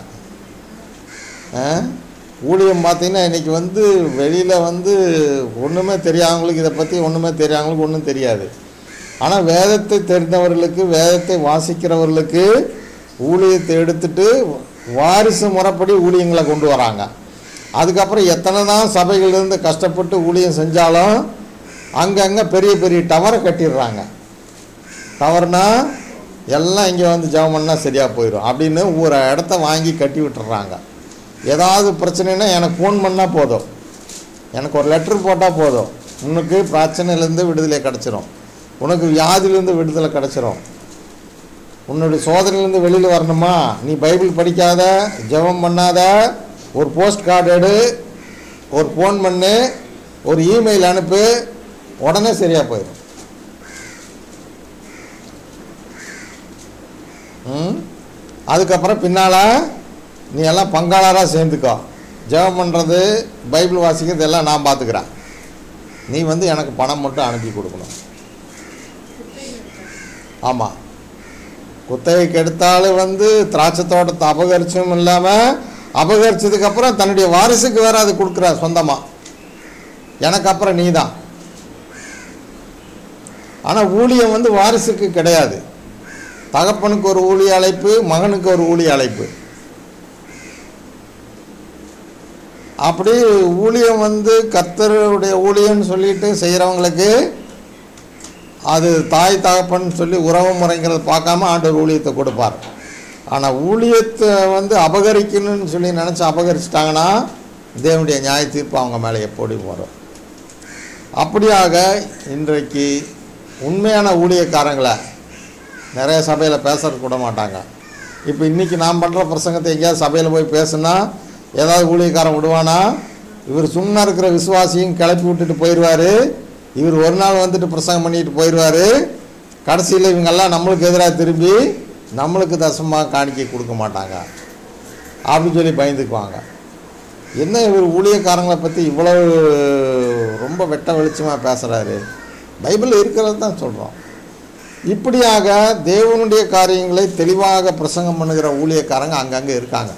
ஊழியம் பார்த்தீங்கன்னா இன்றைக்கி வந்து வெளியில் வந்து ஒன்றுமே தெரியாதவங்களுக்கு இதை பற்றி ஒன்றுமே தெரியாதவங்களுக்கு ஒன்றும் தெரியாது ஆனால் வேதத்தை தெரிந்தவர்களுக்கு வேதத்தை வாசிக்கிறவர்களுக்கு ஊழியத்தை எடுத்துட்டு வாரிசு முறைப்படி ஊழியங்களை கொண்டு வராங்க அதுக்கப்புறம் எத்தனை தான் சபைகளிலிருந்து கஷ்டப்பட்டு ஊழியம் செஞ்சாலும் அங்கங்கே பெரிய பெரிய டவரை கட்டிடுறாங்க டவர்னா எல்லாம் இங்கே வந்து ஜெபம் பண்ணால் சரியாக போயிடும் அப்படின்னு ஒரு இடத்த வாங்கி கட்டி விட்டுறாங்க ஏதாவது பிரச்சனைனா எனக்கு ஃபோன் பண்ணால் போதும் எனக்கு ஒரு லெட்டர் போட்டால் போதும் உனக்கு பிரச்சனையிலேருந்து விடுதலை கிடச்சிரும் உனக்கு வியாதியிலேருந்து விடுதலை கிடச்சிரும் உன்னுடைய சோதனையிலேருந்து வெளியில் வரணுமா நீ பைபிள் படிக்காத ஜெபம் பண்ணாத ஒரு போஸ்ட் கார்டு எடு ஒரு ஃபோன் பண்ணு ஒரு இமெயில் அனுப்பு உடனே சரியாக போயிடும் ம் அதுக்கப்புறம் பின்னால் நீ எல்லாம் பங்காளராக சேர்ந்துக்கோ ஜெபம் பண்ணுறது பைபிள் வாசிக்கிறது எல்லாம் நான் பார்த்துக்கிறேன் நீ வந்து எனக்கு பணம் மட்டும் அனுப்பி கொடுக்கணும் ஆமாம் குத்தகைக்கு எடுத்தாலும் வந்து திராட்சை தோட்டத்தை அபகரிச்சும் இல்லாமல் அபகரிச்சதுக்கப்புறம் தன்னுடைய வாரிசுக்கு வேற அது கொடுக்குற சொந்தமாக எனக்கு அப்புறம் நீ தான் ஆனால் ஊழியம் வந்து வாரிசுக்கு கிடையாது தகப்பனுக்கு ஒரு ஊழிய அழைப்பு மகனுக்கு ஒரு ஊழிய அழைப்பு அப்படி ஊழியம் வந்து கர்த்தருடைய ஊழியம்னு சொல்லிட்டு செய்கிறவங்களுக்கு அது தாய் தகப்பன் சொல்லி உறவு முறைங்கிறத பார்க்காம ஆண்டவர் ஊழியத்தை கொடுப்பார் ஆனால் ஊழியத்தை வந்து அபகரிக்கணும்னு சொல்லி நினச்சி அபகரிச்சிட்டாங்கன்னா தேவனுடைய நியாய தீர்ப்பு அவங்க மேலே எப்படியும் வரும் அப்படியாக இன்றைக்கு உண்மையான ஊழியக்காரங்களை நிறைய சபையில் பேசுறது கூட மாட்டாங்க இப்போ இன்றைக்கி நான் பண்ணுற பிரசங்கத்தை எங்கேயாவது சபையில் போய் பேசுனா ஏதாவது ஊழியக்காரன் விடுவானா இவர் சும்மா இருக்கிற விசுவாசியும் கிளப்பி விட்டுட்டு போயிடுவார் இவர் ஒரு நாள் வந்துட்டு பிரசங்கம் பண்ணிட்டு போயிடுவார் கடைசியில் இவங்கெல்லாம் நம்மளுக்கு எதிராக திரும்பி நம்மளுக்கு தசமாக காணிக்கை கொடுக்க மாட்டாங்க அப்படின்னு சொல்லி பயந்துக்குவாங்க என்ன இவர் ஊழியக்காரங்களை பற்றி இவ்வளவு ரொம்ப வெட்ட வெளிச்சமாக பேசுகிறாரு பைபிளில் இருக்கிறது தான் சொல்கிறோம் இப்படியாக தேவனுடைய காரியங்களை தெளிவாக பிரசங்கம் பண்ணுகிற ஊழியக்காரங்க அங்கங்கே இருக்காங்க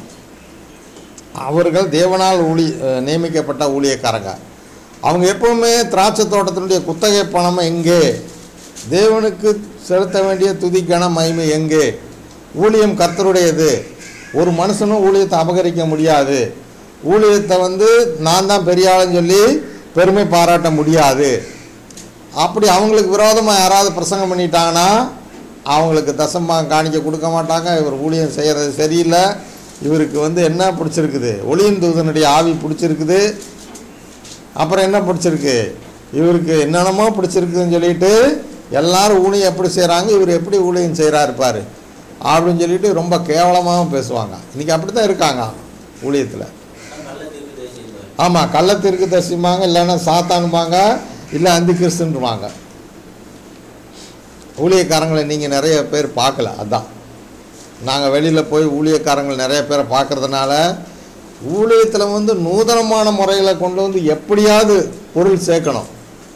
அவர்கள் தேவனால் ஊழி அஹ், நியமிக்கப்பட்ட ஊழியக்காரங்க அவங்க எப்பவுமே திராட்சை தோட்டத்தினுடைய குத்தகை பணம் எங்கே தேவனுக்கு செலுத்த வேண்டிய துதிக்கான மகிமை எங்கே ஊழியம் கர்த்தருடையது ஒரு மனுஷனும் ஊழியத்தை அபகரிக்க முடியாது ஊழியத்தை வந்து நான் தான் பெரிய ஆளுன்னு சொல்லி பெருமை பாராட்ட முடியாது அப்படி அவங்களுக்கு விரோதமாக யாராவது பிரசங்கம் பண்ணிட்டாங்கன்னா அவங்களுக்கு தசமாக காணிக்க கொடுக்க மாட்டாங்க இவர் ஊழியம் செய்கிறது சரியில்லை இவருக்கு வந்து என்ன பிடிச்சிருக்குது ஒளியின் தூதனுடைய ஆவி பிடிச்சிருக்குது அப்புறம் என்ன பிடிச்சிருக்கு இவருக்கு என்னென்னமோ பிடிச்சிருக்குதுன்னு சொல்லிட்டு எல்லாரும் ஊழியம் எப்படி செய்கிறாங்க இவர் எப்படி ஊழியம் செய்கிறாரு பாரு அப்படின்னு சொல்லிட்டு ரொம்ப கேவலமாகவும் பேசுவாங்க இன்றைக்கி அப்படி தான் இருக்காங்க ஊழியத்தில்
நல்ல தீர்ப்பு தேசியம்
ஆமாம் கள்ளத்திற்கு தரிசிப்பாங்க இல்லைன்னா சாத்தானுப்பாங்க இல்லை அந்தி கிறிஸ்துன்றுவாங்க ஊழியக்காரங்களை நீங்கள் நிறைய பேர் பார்க்கல அதான் நாங்கள் வெளியில் போய் ஊழியக்காரங்கள் நிறைய பேரை பார்க்கறதுனால ஊழியத்தில் வந்து நூதனமான முறையில் கொண்டு வந்து எப்படியாவது பொருள் சேர்க்கணும்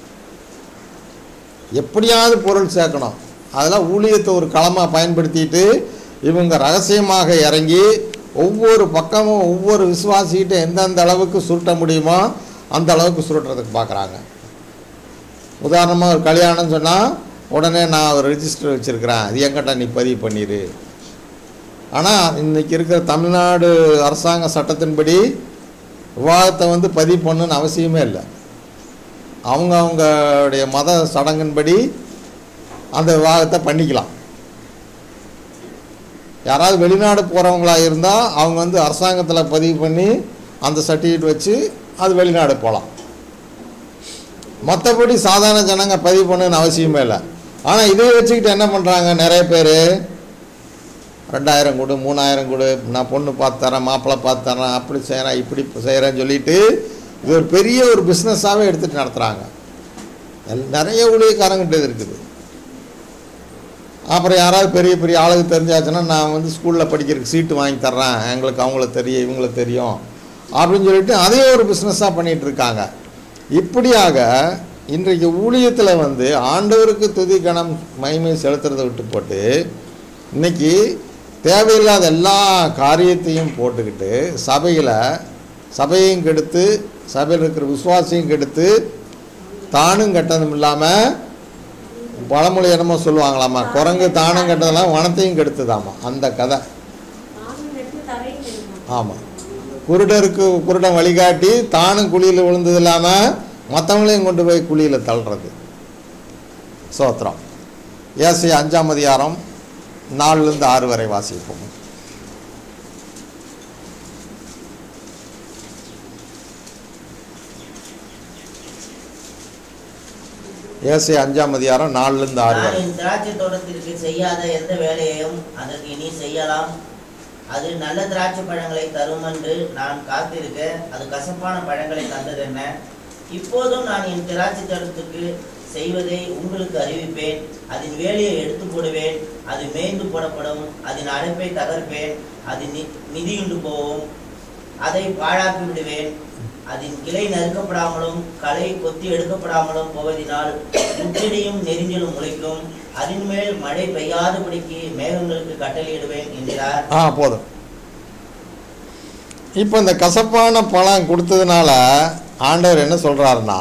எப்படியாவது பொருள் சேர்க்கணும் அதெல்லாம் ஊழியத்தை ஒரு களமாக பயன்படுத்திட்டு இவங்க ரகசியமாக இறங்கி ஒவ்வொரு பக்கமும் ஒவ்வொரு விசுவாசிகிட்ட எந்தெந்த அளவுக்கு சுருட்ட முடியுமோ அந்த அளவுக்கு சுருட்டுறதுக்கு பார்க்குறாங்க உதாரணமாக ஒரு கல்யாணம் சொன்னால் உடனே நான் ஒரு ரெஜிஸ்டர் வச்சுருக்கிறேன் அது எங்கிட்ட நீ பதிவு பண்ணிடு ஆனால் இன்றைக்கி இருக்கிற தமிழ்நாடு அரசாங்க சட்டத்தின்படி விவாதத்தை வந்து பதிவு பண்ணணுன்னு அவசியமே இல்லை அவங்க அவங்களுடைய மத சடங்கின்படி அந்த விவாகத்தை பண்ணிக்கலாம் யாராவது வெளிநாடு போகிறவங்களா இருந்தால் அவங்க வந்து அரசாங்கத்தில் பதிவு பண்ணி அந்த சர்டிஃபிகேட் வச்சு அது வெளிநாடு போகலாம் மற்றபடி சாதாரண ஜனங்க பதிவு பண்ணணும்னு அவசியமே இல்லை ஆனால் இதை வச்சுக்கிட்டு என்ன பண்ணுறாங்க நிறைய பேர் ரெண்டாயிரம் கொடு மூணாயிரம் கொடு நான் பொண்ணு பார்த்து தரேன் மாப்பிள்ளை பார்த்து தரேன் அப்படி செய்கிறேன் இப்படி செய்கிறேன்னு சொல்லிட்டு இது ஒரு பெரிய ஒரு பிஸ்னஸாகவே எடுத்துகிட்டு நடத்துகிறாங்க நிறைய ஊழியக்காரங்கிட்ட இது இருக்குது அப்புறம் யாராவது பெரிய பெரிய ஆளுக்கு தெரிஞ்சாச்சுன்னா நான் வந்து ஸ்கூலில் படிக்கிறதுக்கு சீட்டு வாங்கி தர்றேன் எங்களுக்கு அவங்கள தெரியும் இவங்கள தெரியும் அப்படின்னு சொல்லிட்டு அதையே ஒரு பிஸ்னஸாக பண்ணிகிட்டு இருக்காங்க இப்படியாக இன்றைக்கு ஊழியத்தில் வந்து ஆண்டவருக்கு துதி கணம் மகிமை செலுத்துறதை விட்டு போட்டு இன்னைக்கு தேவையில்லாத எல்லா காரியத்தையும் போட்டுக்கிட்டு சபையில் சபையும் கெடுத்து சபையில் இருக்கிற விசுவாசியும் கெடுத்து தானும் கெட்டதும் இல்லாமல் பழமொழி என்னமோ சொல்லுவாங்களாமா குரங்கு தானும் கெட்டதெல்லாம் வனத்தையும் கெடுத்துதாமா அந்த கதை
நானும் நெட்டு தரையும் தெரியுமா
ஆமாம் குருடருக்கு குருடன் வழிகாட்டி தானும் குழியில் விழுந்தது இல்லாமல் மற்றவங்களையும் கொண்டு போய் குழியில் தள்ளுறது சோத்திரம் ஏசி அஞ்சாம் அதிகாரம் நாலுலேருந்து ஆறு வரை வாசிப்போம் ஏசி அஞ்சாம் அதிகாரம் நாலுலேருந்து ஆறு
நான்
வரை
என் திராட்சை தோட்டத்திற்கு செய்யாத எந்த வேலையையும் அதற்கு இனி செய்யலாம் அது நல்ல திராட்சை பழங்களை தரும் என்று நான் காத்திருக்க அது கசப்பான பழங்களை தந்தது என்ன இப்போதும் நான் என் திராட்சை தோட்டத்துக்கு செய்வதை உங்களுக்கு அறிவிப்பேன் அதன் வேலையை எடுத்து போடுவேன் அது மேய்ந்து போடப்படும் அதன் அடைப்பை தகர்ப்பேன் அது நி- மிதியுண்டு போகும் அதை பாழாக்கி விடுவேன் அதன் கிளை நறுக்கப்படாமலும் களை கொத்தி எடுக்கப்படாமலும் போவதினால் முச்செடியும் நெரிஞ்சலும் முளைக்கும் அதன் மேல் மழை பெய்யாதபடிக்கு மேகங்களுக்கு கட்டளையிடுவேன் என்கிறார்
ஆ போதும் இப்போ இந்த கசப்பான பழம் கொடுத்ததுனால ஆண்டவர் என்ன சொல்கிறாருன்னா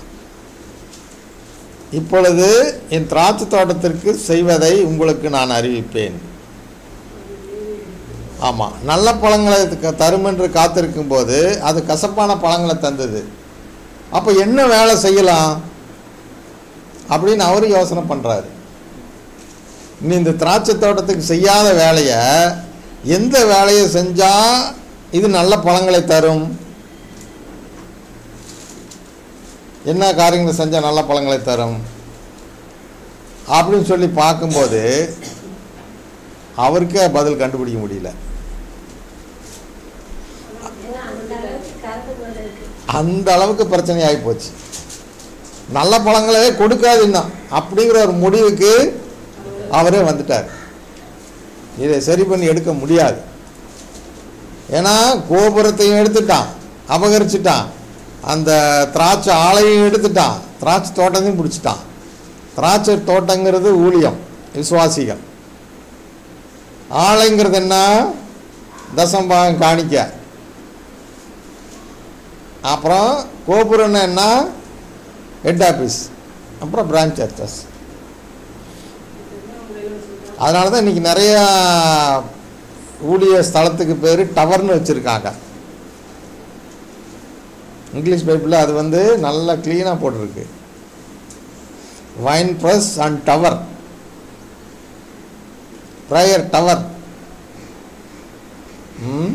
இப்பொழுது என் திராட்சை தோட்டத்திற்கு செய்வதை உங்களுக்கு நான் அறிவிப்பேன் ஆமாம் நல்ல பழங்களை த- தரும் என்று காத்திருக்கும் போது அது கசப்பான பழங்களை தந்தது அப்போ என்ன வேலை செய்யலாம் அப்படின்னு அவர் யோசனை பண்ணுறாரு நீ இந்த திராட்சை தோட்டத்துக்கு செய்யாத வேலையை எந்த வேலையை செஞ்சால் இது நல்ல பழங்களை தரும் என்ன காரியங்களை செஞ்சால் நல்ல பழங்களை தரும் அப்படின்னு சொல்லி பார்க்கும்போது அவருக்கே பதில் கண்டுபிடிக்க முடியல
ஏன்னா அந்த அளவுக்கு கறந்து கொண்டு இருக்கு
அந்த அளவுக்கு பிரச்சனை ஆகி போச்சு நல்ல பழங்களே கொடுக்காது இன்னும் அப்படிங்கிற ஒரு முடிவுக்கு அவரே வந்துட்டார் இதை சரி பண்ணி எடுக்க முடியாது ஏன்னா கோபுரத்தையும் எடுத்துட்டான் அபகரிச்சிட்டான் அந்த திராட்சை ஆலையும் எடுத்துட்டான் திராட்சை தோட்டத்தையும் பிடிச்சிட்டான் திராட்சை தோட்டங்கிறது ஊழியம் விசுவாசிகள் ஆலைங்கிறது என்ன தசம்பாகம் காணிக்க அப்புறம் கோபுரம்னா என்ன ஹெட் ஆஃபீஸ் அப்புறம் பிரான்ச் சர்ச்சஸ் அதனால தான் இன்றைக்கி நிறையா ஊழிய ஸ்தலத்துக்கு பேர் டவர்னு வச்சுருக்காங்க இங்கிலீஷ் பைப்பில் அது வந்து நல்லா க்ளீனாக போட்டிருக்கு wine press and tower prayer tower ம்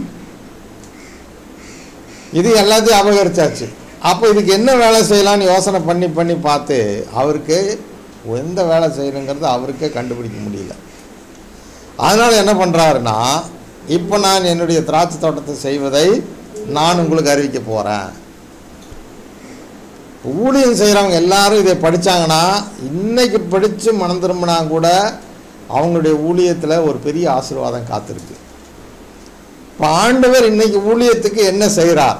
இது எல்லாத்தையும் அபகரிச்சாச்சு அப்போ இதுக்கு என்ன வேலை செய்யலாம்னு யோசனை பண்ணி பண்ணி பார்த்து அவருக்கு எந்த வேலை செய்யணுங்கிறது அவருக்கே கண்டுபிடிக்க முடியல அதனால் என்ன பண்ணுறாருன்னா இப்போ நான் என்னுடைய திராட்சை தோட்டத்தை செய்வதை நான் உங்களுக்கு அறிவிக்க போகிறேன் ஊழியம் செய்கிறவங்க எல்லாரும் இதை படித்தாங்கன்னா இன்னைக்கு படித்து மனம் திரும்பினா கூட அவங்களுடைய ஊழியத்தில் ஒரு பெரிய ஆசீர்வாதம் காத்திருக்கு இப்போ ஆண்டவர் இன்னைக்கு ஊழியத்துக்கு என்ன செய்கிறார்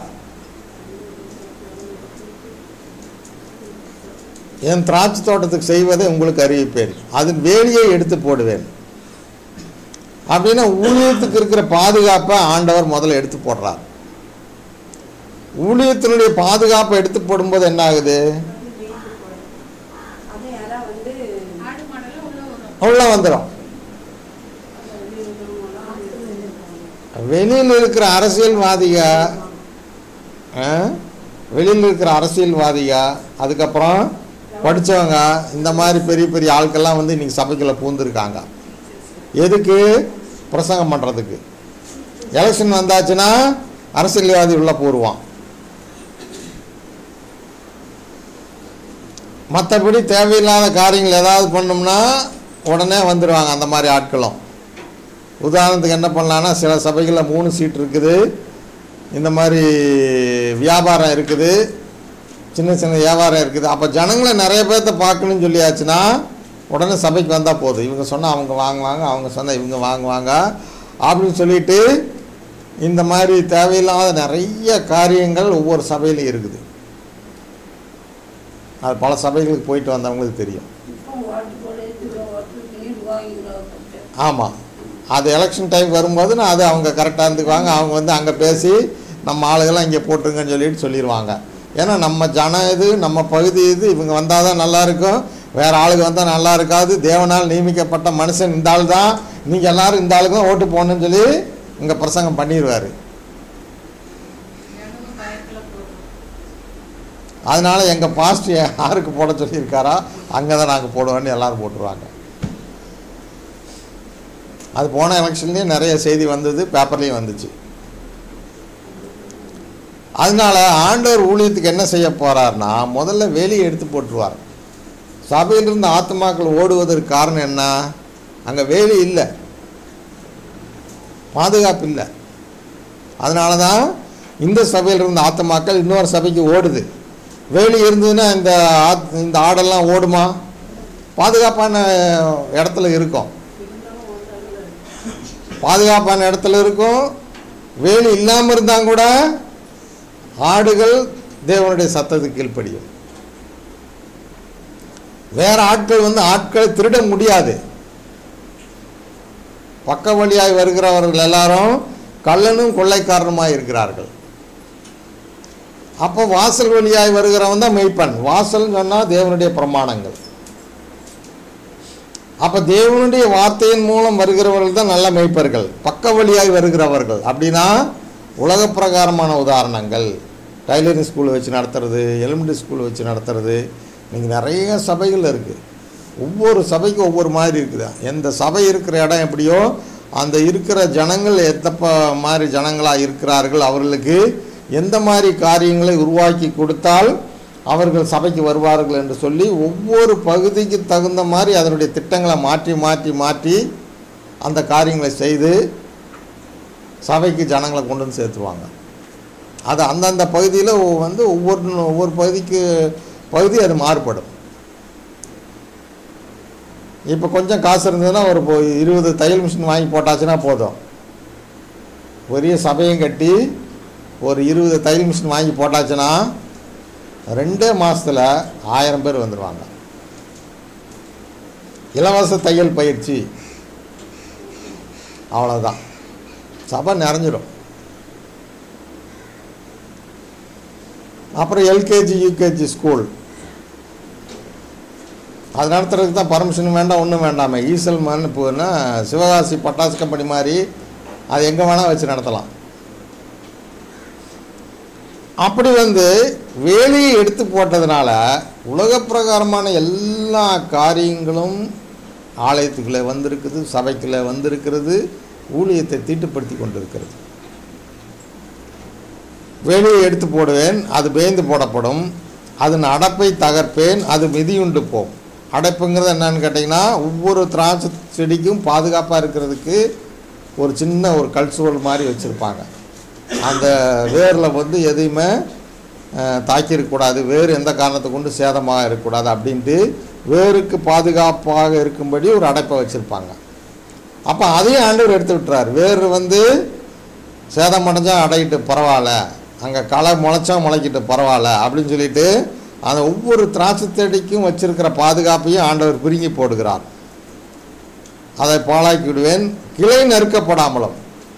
என் திராட்சை தோட்டத்துக்கு செய்வதை உங்களுக்கு அறிவிப்பேன் அதன் வேலியை எடுத்து போடுவேன் அப்படின்னா ஊழியத்துக்கு இருக்கிற பாதுகாப்பை ஆண்டவர் முதல்ல எடுத்து போடுறார் ஊழியத்தினுடைய பாதுகாப்பை எடுத்து போடும்போது என்ன ஆகுது
அதை யாரா வந்து
ஆடு மாடெல்லாம் உள்ள வரும்
உள்ள வந்துடும் வெளியில் இருக்கிற அரசியல்வாதிக ஆ? வெளியில் இருக்கிற அரசியல்வாதிக அதுக்கப்புறம் படித்தவங்க இந்த மாதிரி பெரிய பெரிய ஆட்கள்லாம் வந்து இன்றைக்கி சபைக்குள்ளே பூந்துருக்காங்க எதுக்கு பிரசங்கம் பண்ணுறதுக்கு எலெக்ஷன் வந்தாச்சுன்னா அரசியல்வாதி உள்ளே போடுவான் மற்றபடி தேவையில்லாத காரியங்கள் ஏதாவது பண்ணோம்னா உடனே வந்துடுவாங்க அந்த மாதிரி ஆட்களும் உதாரணத்துக்கு என்ன பண்ணலான்னா சில சபைகளில் மூணு சீட் இருக்குது இந்த மாதிரி வியாபாரம் இருக்குது சின்ன சின்ன வியாபாரம் இருக்குது அப்போ ஜனங்களை நிறைய பேர்த்த பார்க்கணும்னு சொல்லியாச்சுன்னா உடனே சபைக்கு வந்தால் போதும் இவங்க சொன்னால் அவங்க வாங்குவாங்க அவங்க சொன்னால் இவங்க வாங்குவாங்க அப்படின்னு சொல்லிட்டு இந்த மாதிரி தேவையில்லாத நிறைய காரியங்கள் ஒவ்வொரு சபையிலும் இருக்குது அது பல சபைகளுக்கு போயிட்டு வந்தவங்களுக்கு தெரியும்
இப்போ ஓட்டு போட இவ்வளோ ஓட்டு இவ்வளோ இவ்வளோ ஓட்டு
ஆமாம் அது எலெக்ஷன் டைம் வரும்போது நான் அது அவங்க கரெக்டாக இருந்துக்குவாங்க அவங்க வந்து அங்கே பேசி நம்ம ஆளுகள்லாம் இங்கே போட்டுருங்கன்னு சொல்லிட்டு சொல்லிடுவாங்க ஏன்னா நம்ம ஜனம் இது நம்ம பகுதி இது இவங்க வந்தால் தான் நல்லா இருக்கும் வேறு ஆளுங்க வந்தால் நல்லா இருக்காது தேவனால் நியமிக்கப்பட்ட மனுஷன் இந்த ஆள் தான் நீங்கள் எல்லாரும் இந்த ஆளுக்கு தான் ஓட்டு போடணும்னு சொல்லி இங்கே பிரசங்கம் பண்ணிடுவார்
எனக்கும் பயத்தில் போகும்
அதனால் எங்கள் பாஸ்ட் யாருக்கு போட சொல்லியிருக்காரோ அங்கே தான் நாங்கள் போடுவோன்னு எல்லாரும் போட்டுருவாங்க அது போன எலெக்ஷன்லேயும் நிறைய செய்தி வந்தது பேப்பர்லேயும் வந்துச்சு அதனால ஆண்டவர் ஊழியத்துக்கு என்ன செய்ய போறார்னா முதல்ல வேலியை எடுத்து போட்டுருவார் சபையிலிருந்து ஆத்மாக்கள் ஓடுவதற்கு காரணம் என்ன அங்கே வேலி இல்லை பாதுகாப்பு இல்லை அதனால தான் இந்த சபையில் இருந்த ஆத்மாக்கள் இன்னொரு சபைக்கு ஓடுது வேலி இருந்ததுன்னா இந்த ஆத் இந்த ஆடெல்லாம் ஓடுமா பாதுகாப்பான இடத்துல இருக்கும் பாதுகாப்பான இடத்துல இருக்கும் வேலி இல்லாமல் இருந்தால் கூட ஆடுகள் தேவனுடைய சத்தத்துக்கு கீழ்ப்படியும் வேற ஆட்கள் வந்து ஆட்களை திருட முடியாது பக்க வழியாய் வருகிறவர்கள் எல்லாரும் கள்ளனும் கொள்ளைக்காரனுமாய் இருக்கிறார்கள் அப்போ வாசல் வழியாய் வருகிறவன் தான் மெய்ப்பன் வாசல்னு சொன்னால் தேவனுடைய பிரமாணங்கள் அப்போ தேவனுடைய வார்த்தையின் மூலம் வருகிறவர்கள் தான் நல்ல மெய்ப்பர்கள் பக்க வழியாய் வருகிறவர்கள் அப்படின்னா உலக பிரகாரமான உதாரணங்கள் டைலரிங் ஸ்கூல் வச்சு நடத்துறது எலிமெண்ட்ரி ஸ்கூல் வச்சு நடத்துறது இன்னைக்கு நிறைய சபைகள் இருக்குது ஒவ்வொரு சபைக்கும் ஒவ்வொரு மாதிரி இருக்குது எந்த சபை இருக்கிற இடம் எப்படியோ அந்த இருக்கிற ஜனங்கள் எத்தப்ப மாதிரி ஜனங்களாக இருக்கிறார்கள் அவர்களுக்கு எந்த மாதிரி காரியங்களை உருவாக்கி கொடுத்தால் அவர்கள் சபைக்கு வருவார்கள் என்று சொல்லி ஒவ்வொரு பகுதிக்கு தகுந்த மாதிரி அதனுடைய திட்டங்களை மாற்றி மாற்றி மாற்றி அந்த காரியங்களை செய்து சபைக்கு ஜனங்களை கொண்டு வந்து சேர்த்துவாங்க அது அந்தந்த பகுதியில் வந்து ஒவ்வொரு ஒவ்வொரு பகுதிக்கு பகுதி அது மாறுபடும் இப்போ கொஞ்சம் காசு இருந்ததுன்னா ஒரு இப்போ இருபது தையல் மிஷின் வாங்கி போட்டாச்சுன்னா போதும் பெரிய சபையும் கட்டி ஒரு இருபது தையல் மிஷின் வாங்கி போட்டாச்சுன்னா ரெண்டே மாதத்தில் ஆயிரம் பேர் வந்துடுவாங்க இலவச தையல் பயிற்சி அவ்வளோதான் சபை நிறைஞ்சிடும் அப்புறம் எல்கேஜி யூகேஜி ஸ்கூல் அது நடத்துறதுக்கு தான் பர்மிஷன் வேண்டாம் ஒன்றும் வேண்டாமே ஈசல் மண் போனா சிவகாசி பட்டாசு கம்பெனி மாதிரி அது எங்கே வேணால் வச்சு நடத்தலாம் அப்படி வந்து வேலியை எடுத்து போட்டதுனால உலக பிரகாரமான எல்லா காரியங்களும் ஆலயத்துக்குள்ளே வந்திருக்குது சபைக்குள்ளே வந்திருக்கிறது ஊழியத்தை தீட்டுப்படுத்தி கொண்டிருக்கிறது வேலியை எடுத்து போடுவேன் அது பேய்ந்து போடப்படும் அதன் அடப்பை தகர்ப்பேன் அது மிதியுண்டு போம் அடைப்புங்கிறது என்னன்னு கேட்டிங்கன்னா ஒவ்வொரு திராட்சை செடிக்கும் பாதுகாப்பாக இருக்கிறதுக்கு ஒரு சின்ன ஒரு கல்சுவல் மாதிரி வச்சுருப்பாங்க அந்த வேரில் வந்து எதையுமே அஹ், தாக்கியிருக்கக்கூடாது வேர் எந்த காரணத்தை கொண்டு சேதமாக இருக்கக்கூடாது அப்படின்ட்டு வேருக்கு பாதுகாப்பாக இருக்கும்படி ஒரு அடைப்பை வச்சுருப்பாங்க அப்போ அதையும் ஆண்டவர் எடுத்து விட்டுறார் வேர் வந்து சேதம் அடைஞ்சா அடையிட்டு பரவாயில்ல அங்கே களை முளைச்சா முளைக்கிட்டு பரவாயில்ல அப்படின்னு சொல்லிட்டு அந்த ஒவ்வொரு திராட்சை செடிக்கும் வச்சிருக்கிற பாதுகாப்பையும் ஆண்டவர் பிடுங்கி போடுகிறார் அதை பாழாக்கி விடுவேன் கிளை நறுக்கப்படாமலும்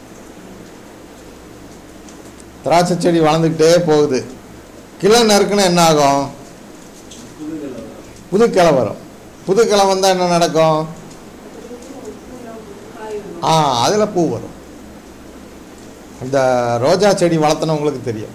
திராட்சை செடி வளர்ந்துக்கிட்டே போகுது கிளை நறுக்குன்னா என்ன ஆகும் புது கிளை வரும் புது கிளை வந்தால் என்ன நடக்கும் ஆ அதில் பூ வரும் இந்த ரோஜா செடி வளர்த்தனவங்களுக்கு தெரியும்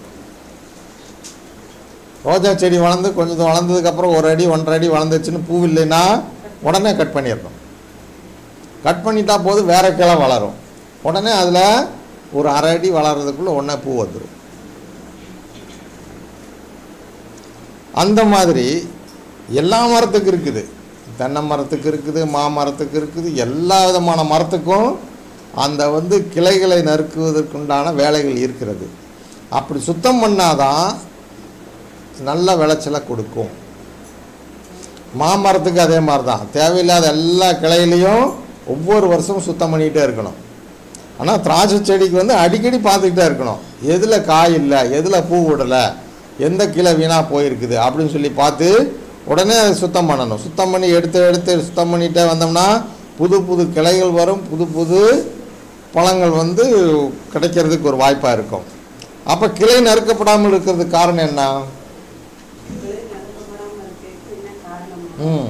ரோஜா செடி வளர்ந்து கொஞ்சம் வளர்ந்ததுக்கப்புறம் ஒரு அடி ஒன்றரை அடி வளர்ந்துச்சுன்னு பூ இல்லைன்னா உடனே கட் பண்ணிடணும் கட் பண்ணிட்டா போதும் வேற கிளை வளரும் உடனே அதில் ஒரு அரை அடி வளர்றதுக்குள்ளே உடனே பூ வந்துடும் அந்த மாதிரி எல்லா மரத்துக்கும் இருக்குது தென்னை மரத்துக்கு இருக்குது மாமரத்துக்கு இருக்குது எல்லா விதமான மரத்துக்கும் அந்த வந்து கிளைகளை நறுக்குவதற்குண்டான வேலைகள் இருக்கிறது அப்படி சுத்தம் பண்ணாதான் நல்ல விளைச்சலை கொடுக்கும் மாமரத்துக்கு அதே மாதிரி தான் தேவையில்லாத எல்லா கிளையிலையும் ஒவ்வொரு வருஷமும் சுத்தம் பண்ணிக்கிட்டே இருக்கணும் ஆனால் திராட்சை செடிக்கு வந்து அடிக்கடி பார்த்துக்கிட்டே இருக்கணும் எதில் காய் இல்லை எதில் பூ விடலை எந்த கிளை வீணாக போயிருக்குது அப்படின்னு சொல்லி பார்த்து உடனே அதை சுத்தம் பண்ணணும் சுத்தம் பண்ணி எடுத்து எடுத்து சுத்தம் பண்ணிகிட்டே வந்தோம்னா புது புது கிளைகள் வரும் புது புது பழங்கள் வந்து கிடைக்கிறதுக்கு ஒரு வாய்ப்பாக இருக்கும் அப்போ கிளை நறுக்கப்படாமல் இருக்கிறதுக்கு காரணம் என்ன
இது நடக்கப்படாமல் இருக்கு என்ன காரணம்
ம்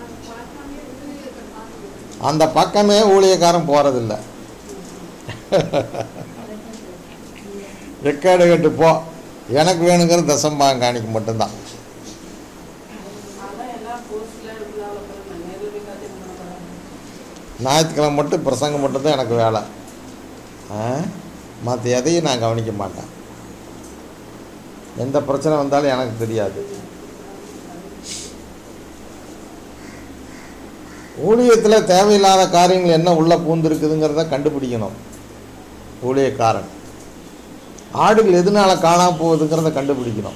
அந்த பக்கமே ஊழியக்காரன் போகிறதில்ல ரெக்கார்டு கட்டு போ எனக்கு வேணுங்கிற தசம்பாங்க காணிக்க மட்டும்தான்
அதான் எல்லாம் போஸ்ட்ல இருந்தாலும் அப்புறம் நேரில் போய் காத்து பண்ண
ஞாயிற்றுக்கிழமை மட்டும் பிரசங்கம் மட்டும்தான் எனக்கு வேலை மற்ற எதையும் நான் கவனிக்க மாட்டேன் எந்த பிரச்சனை வந்தாலும் எனக்கு தெரியாது ஊழியத்தில் தேவையில்லாத காரியங்கள் என்ன உள்ளே பூந்துருக்குதுங்கிறத கண்டுபிடிக்கணும் ஊழியக்காரன் ஆடுகள் எதனால காணாம போகுதுங்கிறத கண்டுபிடிக்கணும்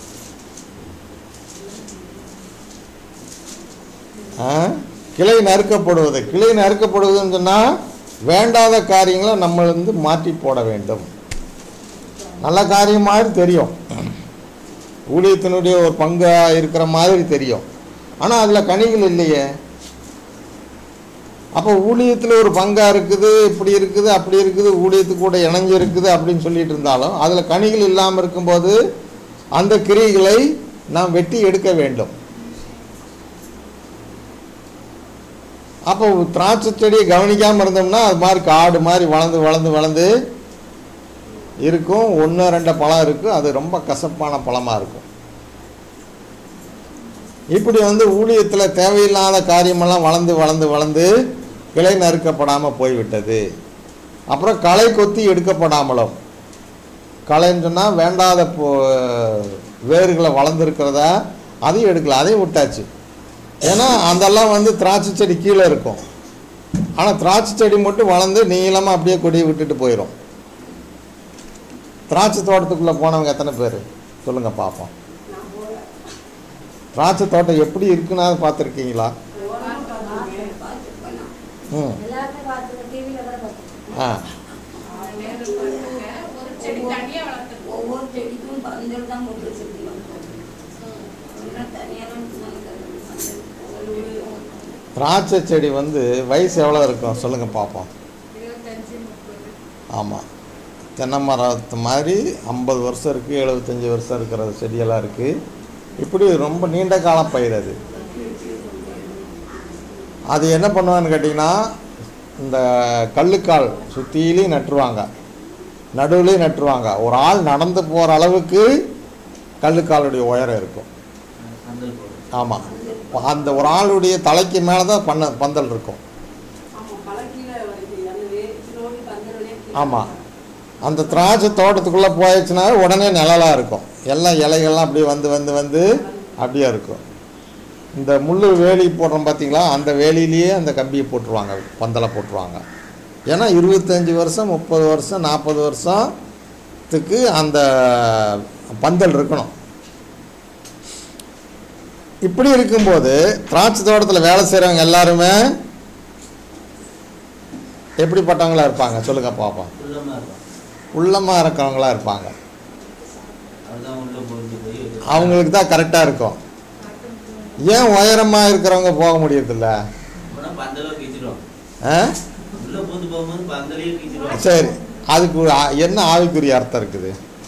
ஆ? கிளை நறுக்கப்படுவது கிளை நறுக்கப்படுவதுன்னு சொன்னால் வேண்டாத காரியங்களை நம்ம வந்து மாற்றி போட வேண்டும் நல்ல காரியம் மாதிரி தெரியும் ஊழியத்தினுடைய ஒரு பங்காக இருக்கிற மாதிரி தெரியும் ஆனால் அதில் கனிகள் இல்லையே அப்போ ஊழியத்தில் ஒரு பங்காக இருக்குது இப்படி இருக்குது அப்படி இருக்குது ஊழியத்துக்கு கூட இணைஞ்சு இருக்குது அப்படின்னு சொல்லிட்டு இருந்தாலும் அதில் கனிகள் இல்லாமல் இருக்கும்போது அந்த கிரிகளை நாம் வெட்டி எடுக்க வேண்டும் அப்போ திராட்சை செடியை கவனிக்காமல் இருந்தோம்னா அது மாதிரி காடு மாதிரி வளர்ந்து வளர்ந்து வளர்ந்து இருக்கும் ஒன்று ரெண்டு பழம் இருக்கும் அது ரொம்ப கசப்பான பழமாக இருக்கும் இப்படி வந்து ஊழியத்தில் தேவையில்லாத காரியமெல்லாம் வளர்ந்து வளர்ந்து வளர்ந்து கிளை நறுக்கப்படாமல் போய்விட்டது அப்புறம் களை கொத்தி எடுக்கப்படாமலும் களைன்னு சொன்னால் வேண்டாத போ வேர்களை வளர்ந்துருக்கிறதா அதையும் எடுக்கல அதையும் விட்டாச்சு ஏன்னா அதெல்லாம் வந்து திராட்சை செடி கீழே இருக்கும் ஆனால் திராட்சை செடி மட்டும் வளர்ந்து நீளமாக அப்படியே கொடியை விட்டுட்டு போயிடும் திராட்சை தோட்டத்துக்குள்ளே போனவங்க எத்தனை பேர் சொல்லுங்கள் பார்ப்போம்
நான் போல
திராட்சை தோட்டம் எப்படி இருக்குன்னு பார்த்துருக்கீங்களா
போகலாம் பார்த்தீங்க
பார்த்துருப்பேன் நான்.
ம்
எல்லாருமே பார்த்துருக்கோம் டிவியில் தான் பார்த்தோம்
ஆ
நேரில் பாருங்க ஒரு செடி தனியா வளர்த்துருக்கோம்
ஒவ்வொரு செடிக்கும் பந்தல் தான் போட்டு வச்சிருக்கோம் அதெல்லாம் தனியாலாம் பந்தல்
திராட்சை செடி வந்து வயசு எவ்வளோ இருக்கும் சொல்லுங்கள் பார்ப்போம்
இருபத்தஞ்சு முப்பது
ஆமாம் தென்னை மரத்து மாதிரி ஐம்பது வருஷம் இருக்குது எழுபத்தஞ்சி வருஷம் இருக்கிற செடியெல்லாம் இருக்குது இப்படி ரொம்ப நீண்ட கால பயிர் அது அது என்ன பண்ணுவான்னு கேட்டிங்கன்னா இந்த கல்லுக்கால் சுற்றிலையும் நட்டுருவாங்க நடுவுலையும் நட்டுருவாங்க ஒரு ஆள் நடந்து போகிற அளவுக்கு கல்லுக்காலுடைய உயரம் இருக்கும்
பந்தல் போடும்
ஆமாம் அந்த ஒரு ஆளுடைய தலைக்கு மேலே தான் பண்ண பந்தல் இருக்கும்
ஆமா பழக்கீழ வரைக்கும் அந்த வேரோடு பந்தலே
ஆமாம் அந்த திராட்சை தோட்டத்துக்குள்ளே போயிடுச்சுன்னா உடனே நிழலாக இருக்கும் எல்லாம் இலைகள்லாம் அப்படியே வந்து வந்து வந்து அப்படியே இருக்கும் இந்த முள் வேலி போடுறோம் பார்த்தீங்களா அந்த வேலியிலேயே அந்த கம்பியை போட்டுருவாங்க பந்தலை போட்டுருவாங்க ஏன்னா இருபத்தஞ்சி வருஷம் முப்பது வருஷம் நாற்பது வருஷத்துக்கு அந்த பந்தல் இருக்கணும் இப்படி இருக்கும்போது திராட்சை தோட்டத்தில் வேலை செய்கிறவங்க எல்லாருமே எப்படிப்பட்டவங்களா இருப்பாங்க சொல்லுங்க பார்ப்போம்
உள்ளமா இருக்கும்
உள்ளமாக இருக்கிறவங்களா இருப்பாங்க
அதுதான் உள்ள பொறிஞ்சு போய்
அவங்களுக்கு தான் கரெக்டாக இருக்கும் ஏன் உயரமாக இருக்கிறவங்க போக முடியறதில்ல
போனா பந்தலை கீச்சிடும்
ஆ
உள்ள பூந்து போகும்போது பந்தலையே கீச்சிடும்
சரி அதுக்கு ஒரு ஆ- என்ன ஆவிக்குரிய அர்த்தம் இருக்குது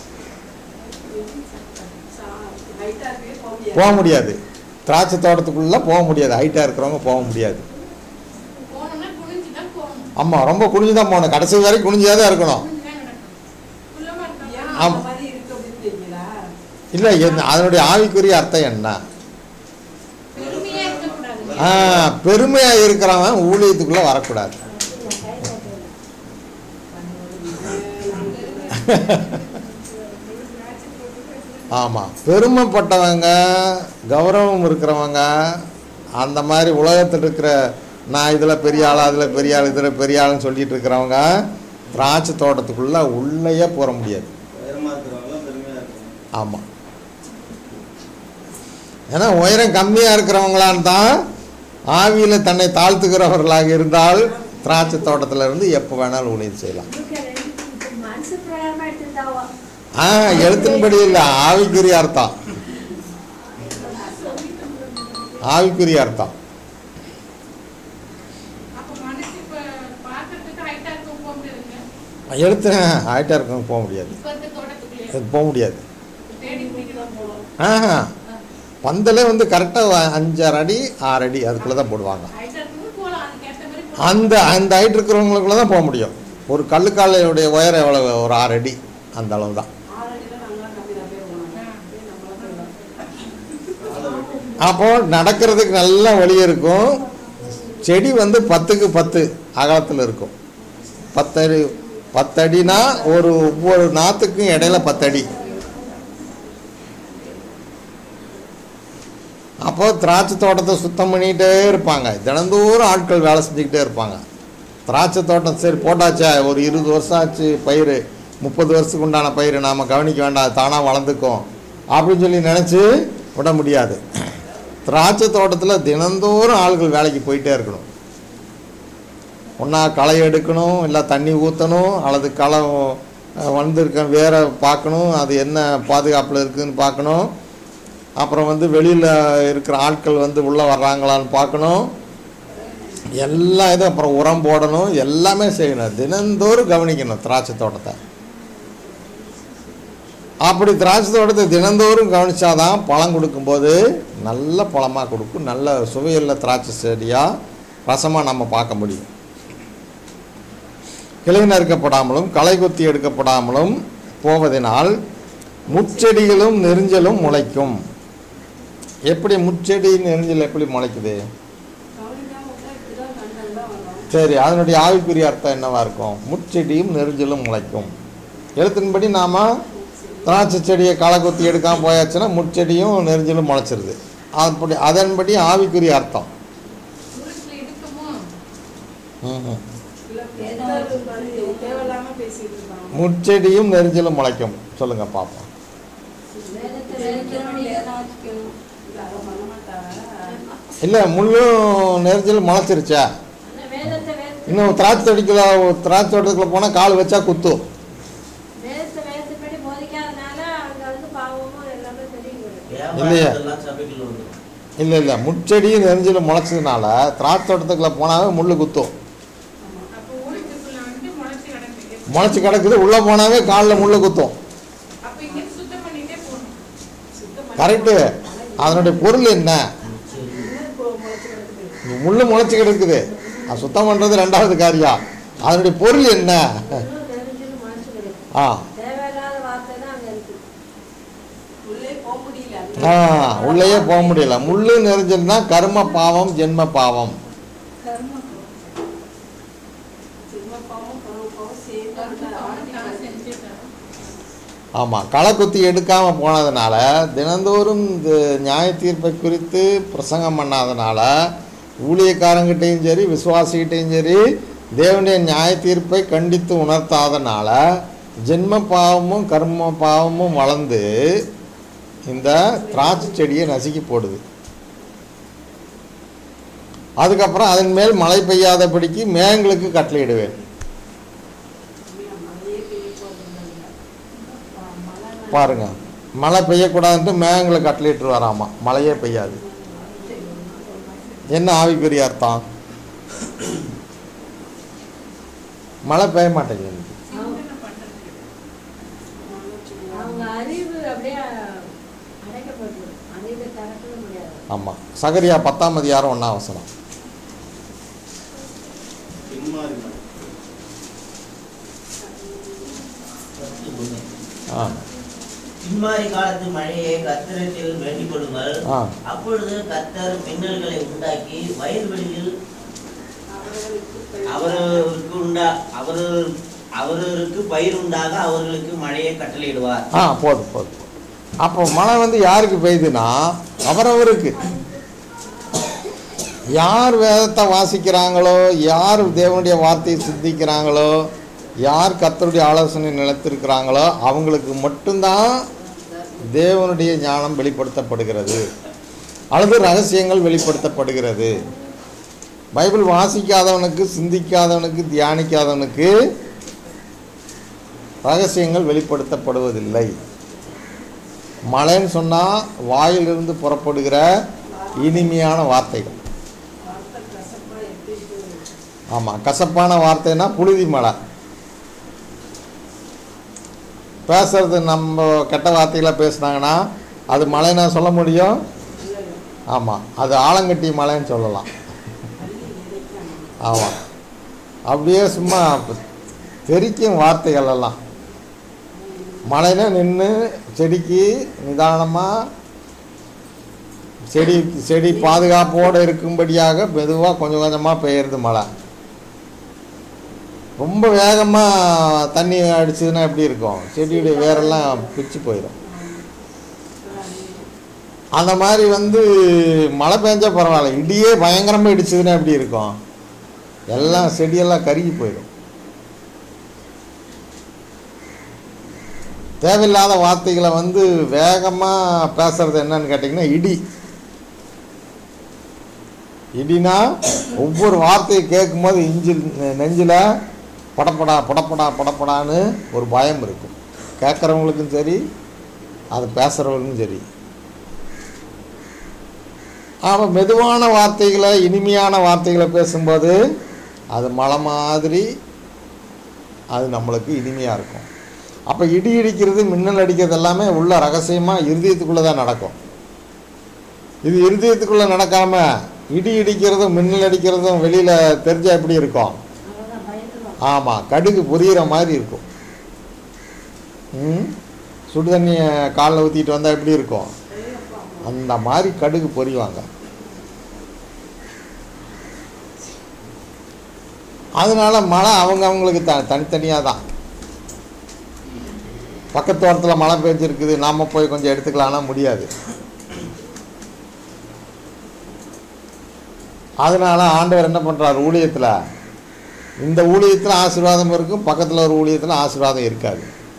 ஹைட்டா இருக்கவே போக முடியாது
போக முடியாது திராட்சை தோட்டத்துக்குள்ளே போக முடியாது ஹைட்டாக இருக்கிறவங்க போக முடியாது
போனோம்னா குனிஞ்சு தான் போகணும்
ஆமாம் ரொம்ப குனிஞ்சு தான் போகணும் கடைசி வரைக்கும் குனிஞ்சே தான் இருக்கணும்
குனிஞ்சு தான் நடக்கணும் குள்ளமா
ஏன்
இருக்கா
அந்த
ஆமா.
மாதிரி இருக்கு அப்படின்னு தெரியுங்களா
இல்லை என்ன அதனுடைய ஆவிக்குரிய அர்த்தம் என்ன
பெருமையா இருக்கக்கூடாது
ஆ பெருமையாக இருக்கிறவன் ஊழியத்துக்குள்ளே வரக்கூடாது ஆமாம் பெருமைப்பட்டவங்க கௌரவம் இருக்கிறவங்க அந்த மாதிரி உலகத்தில் இருக்கிற நான் இதில் பெரிய ஆள் அதில் பெரிய ஆள் இதில் பெரிய ஆளுன்னு சொல்லிட்டு இருக்கிறவங்க திராட்சை தோட்டத்துக்குள்ளே உள்ளேயே போற முடியாது
உயரமா இருக்கிறவங்க பெருமையா இருக்காங்க
ஆமாம் ஏன்னா உயரம் கம்மியாக இருக்கிறவங்களான் தான் ஆவியில் தன்னை தாழ்த்துக்கிறவர்களாக இருந்தால் திராட்சை தோட்டத்தில் இருந்து எப்போ வேணாலும் ஊழியம் செய்யலாம்
இதுக்கு ரெண்டு இப்ப மனசு பிரகாரமா எடுத்திருந்தாவோ
ஆ எழுத்தின்படி இல்லை ஆவிக்குரிய அர்த்தம் ஆவிக்குரிய அர்த்தம்
அப்ப மனசு இப்ப பார்க்கறதுக்கு ஹைட்டா இருக்க போக முடியாதுங்க
எழுத்து ஆயிட்டா இருக்கவங்க போக முடியாது
இப்ப இருக்க தோட்டத்துக்குள்ளே
அது போக முடியாது
தேடி பிடிக்கலாம் போகலாம்
ஆஹா பந்தலே வந்து கரெக்டாக அஞ்சரை அடி ஆறு அடி அதுக்குள்ளே தான் போடுவாங்க
ஹைட்டா இருக்கும்போது போகலாம் அதுக்கேற்ற மாதிரி போகலாம்.
அந்த அந்த ஹைட் இருக்கிறவங்களுக்குள்ள தான் போக முடியும் ஒரு கல்லுக்காலையுடைய உயரம் எவ்வளோ ஒரு ஆறு அடி அந்த அளவு தான் அப்போ நடக்கிறதுக்கு நல்ல வழி இருக்கும் செடி வந்து பத்துக்கு பத்து அகலத்தில் இருக்கும் பத்தடி பத்தடினா ஒரு ஒவ்வொரு நாற்றுக்கும் இடையில பத்தடி அப்போ திராட்சை தோட்டத்தை சுத்தம் பண்ணிகிட்டே இருப்பாங்க தினந்தோறும் ஆட்கள் வேலை செஞ்சுக்கிட்டே இருப்பாங்க திராட்சை தோட்டம் சரி போட்டாச்சா ஒரு இருபது வருஷம் ஆச்சு பயிர் முப்பது வருஷத்துக்கு உண்டான பயிர் நாம் கவனிக்க வேண்டாம் அது தானாக வளர்ந்துக்கும் அப்படின்னு சொல்லி நினச்சி விட முடியாது திராட்சை தோட்டத்தில் தினந்தோறும் ஆள்கள் வேலைக்கு போயிட்டே இருக்கணும் ஒன்றா களை எடுக்கணும் இல்லை தண்ணி ஊற்றணும் அல்லது களை அஹ், வந்திருக்க வேற பார்க்கணும் அது என்ன பாதுகாப்பில் இருக்குதுன்னு பார்க்கணும் அப்புறம் வந்து வெளியில் இருக்கிற ஆட்கள் வந்து உள்ளே வர்றாங்களான்னு பார்க்கணும் எல்லா இதுவும் அப்புறம் உரம் போடணும் எல்லாமே செய்யணும் தினந்தோறும் கவனிக்கணும் திராட்சை தோட்டத்தை அப்படி திராட்சை தோட்டத்தை தினந்தோறும் கவனிச்சாதான் பழம் கொடுக்கும்போது நல்ல பழமாக கொடுக்கும் நல்ல சுவையுள்ள திராட்சை செடியாக ரசமாக நம்ம பார்க்க முடியும் கிளை நறுக்கப்படாமலும் களை கொத்தி எடுக்கப்படாமலும் போவதனால் முச்செடிகளும் நெரிஞ்சலும் முளைக்கும் எப்படி முச்செடி நெரிஞ்சல் எப்படி முளைக்குது
கவனிக்காம விட்டா இப்படிதான் கண்டெல்லாம் வரும்
சரி அதனுடைய ஆவிக்குரிய அர்த்தம் என்னவா இருக்கும் முச்செடியும் நெரிஞ்சலும் முளைக்கும் எழுத்தின்படி நாம திராட்சை செடியை களை கொத்தி எடுக்காம போயாச்சுன்னா முச்செடியும் நெரிஞ்சலும் முளைச்சிருது அப்படி அதன்படி ஆவிக்குரிய அர்த்தம்
தூரத்துல இருக்குமோ
ம்ஹும்.
இல்ல பேசாது வந்து தேவையில்லாம பேசிட்டு இருக்காங்க
முச்செடியும் நெரிஞ்சலும் முளைக்கும் சொல்லுங்க பார்ப்போம்
வேதத்தை
தெரிஞ்சவங்க
வேதத்தை
ஏதாச்சும் இல்ல அதை பண்ண மாட்டாங்க
இல்லை முள்ளும் நெரிஞ்சலும் முளைச்சிருச்சா
அந்த வேதத்தை வேதத்தை
இன்னும் திராட்சை செடிக்குள்ள திராட்சை தோட்டத்துக்குள்ள போனால் கால் வச்சா குத்தும்
வேதத்தை வேதத்தைப்படி போதிக்காதனால அங்க வந்து பாவமும் எல்லாமே தெரியும்
இல்லையா?
வியாபாரத்தெல்லாம் சபைக்குள்ள வந்துடும்
இல்லை இல்லை முச்செடியும் நெரிஞ்சலும் முளைச்சதுனால திராட்சை தோட்டத்துக்குள்ள போனாவே முள் குத்தும்
அப்ப ஊழியத்துக்குள்ள வந்து முளைச்சு கிடக்கு
முளைச்சி கிடக்குது உள்ளே போனாவே காலில் முள் குத்தும்
அப்ப இங்க சுத்தம் பண்ணிட்டே போகணும்
சுத்தம்
கரெக்டு அதனுடைய பொருள் என்ன முள் முளைச்சி கிடக்குது அது சுத்தம் பண்ணுறது ரெண்டாவது காரியம் அதனுடைய பொருள் என்ன
தெரிஞ்சுன்னு மனசு கிடையாது
ஆ
தேவையில்லாத வார்த்தை தான் அங்க இருக்கு
உள்ளே போக முடியல
ஆ உள்ளேயே போக முடியல முள் நெரிஞ்சல்னா கர்ம பாவம் ஜென்ம பாவம்
கர்மம் சின்ன பாவம் கருவ பாவம் சேர்ந்து அந்த ஆட்டி
அவனுக்காக செஞ்சுட்டான்
ஆமாம் களை குத்தி எடுக்காமல் போனதுனால தினந்தோறும் இந்த நியாய தீர்ப்பை குறித்து பிரசங்கம் பண்ணாதனால ஊழியக்காரங்கிட்டையும் சரி விசுவாசிகிட்டையும் சரி தேவனுடைய நியாய தீர்ப்பை கண்டித்து உணர்த்தாதனால ஜென்ம பாவமும் கர்ம பாவமும் வளர்ந்து இந்த திராட்சை செடியை நசுக்கி போடுது அதுக்கப்புறம் அதன் மேல் மழை பெய்யாதபடிக்கு மேகங்களுக்கு கட்டளையிடுவேன்
மழையே பெய்ய போகிறது மழை
பாருங்க மழை பெய்யக்கூடாதுன்ட்டு மேகங்களை கட்டளிட்டு வராமா மழையே பெய்யாது என்ன ஆவிக்குரிய அர்த்தம் மழை பெய்ய மாட்டேங்குது
சிந்தனை பண்றது
அவங்க அறிவு அப்படியே அடைக்கப்பட்டு அறிவை திறக்கவே முடியாது
ஆமாம் சகரியா பத்தாம் அதிகாரம் ஒன்றாம் அவசரம்
பின்மாறி மழை.
ஆ
பின்மாறி காலத்து மழையை கத்திரத்தில் வேண்டிக் கொள்ளுங்கள்
ஆ
அப்பொழுது கத்தர் மின்னல்களை உண்டாக்கி வயல்வெளியில்
அவர்களுக்கு
அவர்களுக்கு உண்டா அவர் அவர்களுக்கு பயிர் உண்டாக அவர்களுக்கு மழையை கட்டளையிடுவார்
ஆ போதும் போதும் போதும். அப்போ மழை வந்து யாருக்கு பெய்யுதுன்னா அவரவருக்கு யார் வேதத்தை வாசிக்கிறாங்களோ யார் தேவனுடைய வார்த்தையை சிந்திக்கிறாங்களோ யார் கர்த்தருடைய ஆலோசனை நிலைத்திருக்கிறாங்களோ அவங்களுக்கு மட்டும்தான் தேவனுடைய ஞானம் வெளிப்படுத்தப்படுகிறது அல்லது ரகசியங்கள் வெளிப்படுத்தப்படுகிறது பைபிள் வாசிக்காதவனுக்கு சிந்திக்காதவனுக்கு தியானிக்காதவனுக்கு ரகசியங்கள் வெளிப்படுத்தப்படுவதில்லை மழைன்னு சொன்னால் வாயிலிருந்து புறப்படுகிற இனிமையான வார்த்தைகள்
வார்த்தை கசப்பா எப்படி இருக்கு
ஆமாம் கசப்பான வார்த்தைன்னா புழுதி மழை பேசுறது நம்ம கெட்ட வார்த்தைகளை பேசுனாங்கன்னா அது மழைன்னா சொல்ல முடியும் ஆமாம் அது ஆலங்கட்டி மழைன்னு சொல்லலாம் ஆமாம் அப்படியே சும்மா தெரிக்கும் வார்த்தைகள் எல்லாம் மழைனா நின்று செடிக்கு நிதானமாக செடி செடி பாதுகாப்போடு இருக்கும்படியாக மெதுவாக கொஞ்சம் கொஞ்சமாக பெய்யுறது மழை ரொம்ப வேகமாக தண்ணி அடிச்சதுன்னா எப்படி இருக்கும் செடியுடைய வேரெல்லாம் பிச்சு போயிடும் அந்த மாதிரி வந்து மழை பெஞ்சா பரவாயில்ல இடியே பயங்கரமாக இடிச்சதுன்னா எப்படி இருக்கும் எல்லாம் செடியெல்லாம் கருகி போயிடும் தேவையில்லாத வார்த்தைகளை வந்து வேகமாக பேசுறது என்னன்னு கேட்டிங்கன்னா இடி இடினா ஒவ்வொரு வார்த்தையை கேட்கும்போது இஞ்சில் நெஞ்சில் படப்படா படப்படா படப்படான்னு ஒரு பயம் இருக்கும் கேட்குறவங்களுக்கும் சரி அது பேசுகிறவங்களுக்கும் சரி ஆமாம் மெதுவான வார்த்தைகளை இனிமையான வார்த்தைகளை பேசும்போது அது மலை மாதிரி அது நம்மளுக்கு இனிமையாக இருக்கும் அப்போ இடி இடிக்கிறது மின்னல் அடிக்கிறது எல்லாமே உள்ள ரகசியமாக இருதயத்துக்குள்ளே தான் நடக்கும் இது இருதயத்துக்குள்ளே நடக்காமல் இடி இடிக்கிறதும் மின்னல் அடிக்கிறதும் வெளியில் தெரிஞ்சால் எப்படி இருக்கும்
அவ்வளோதான் பயந்துருவான்
ஆமாம் கடுகு பொரியிற மாதிரி இருக்கும் ம் சுடு தண்ணியை காலில் ஊற்றிட்டு வந்தால் எப்படி இருக்கும் அந்த மாதிரி கடுகு பொரிவாங்க அதனால மழை அவங்க அவங்களுக்கு த தனித்தனியாக தான் பக்கத்து ஓரத்தில் மழை பெஞ்சிருக்குது நாம் போய் கொஞ்சம் எடுத்துக்கலாம்னா முடியாது அதனால ஆண்டவர் என்ன பண்ணுறார் ஊழியத்தில் இந்த ஊழியத்தில் ஆசீர்வாதம் இருக்கும் பக்கத்தில் ஒரு ஊழியத்தில் ஆசீர்வாதம் இருக்காது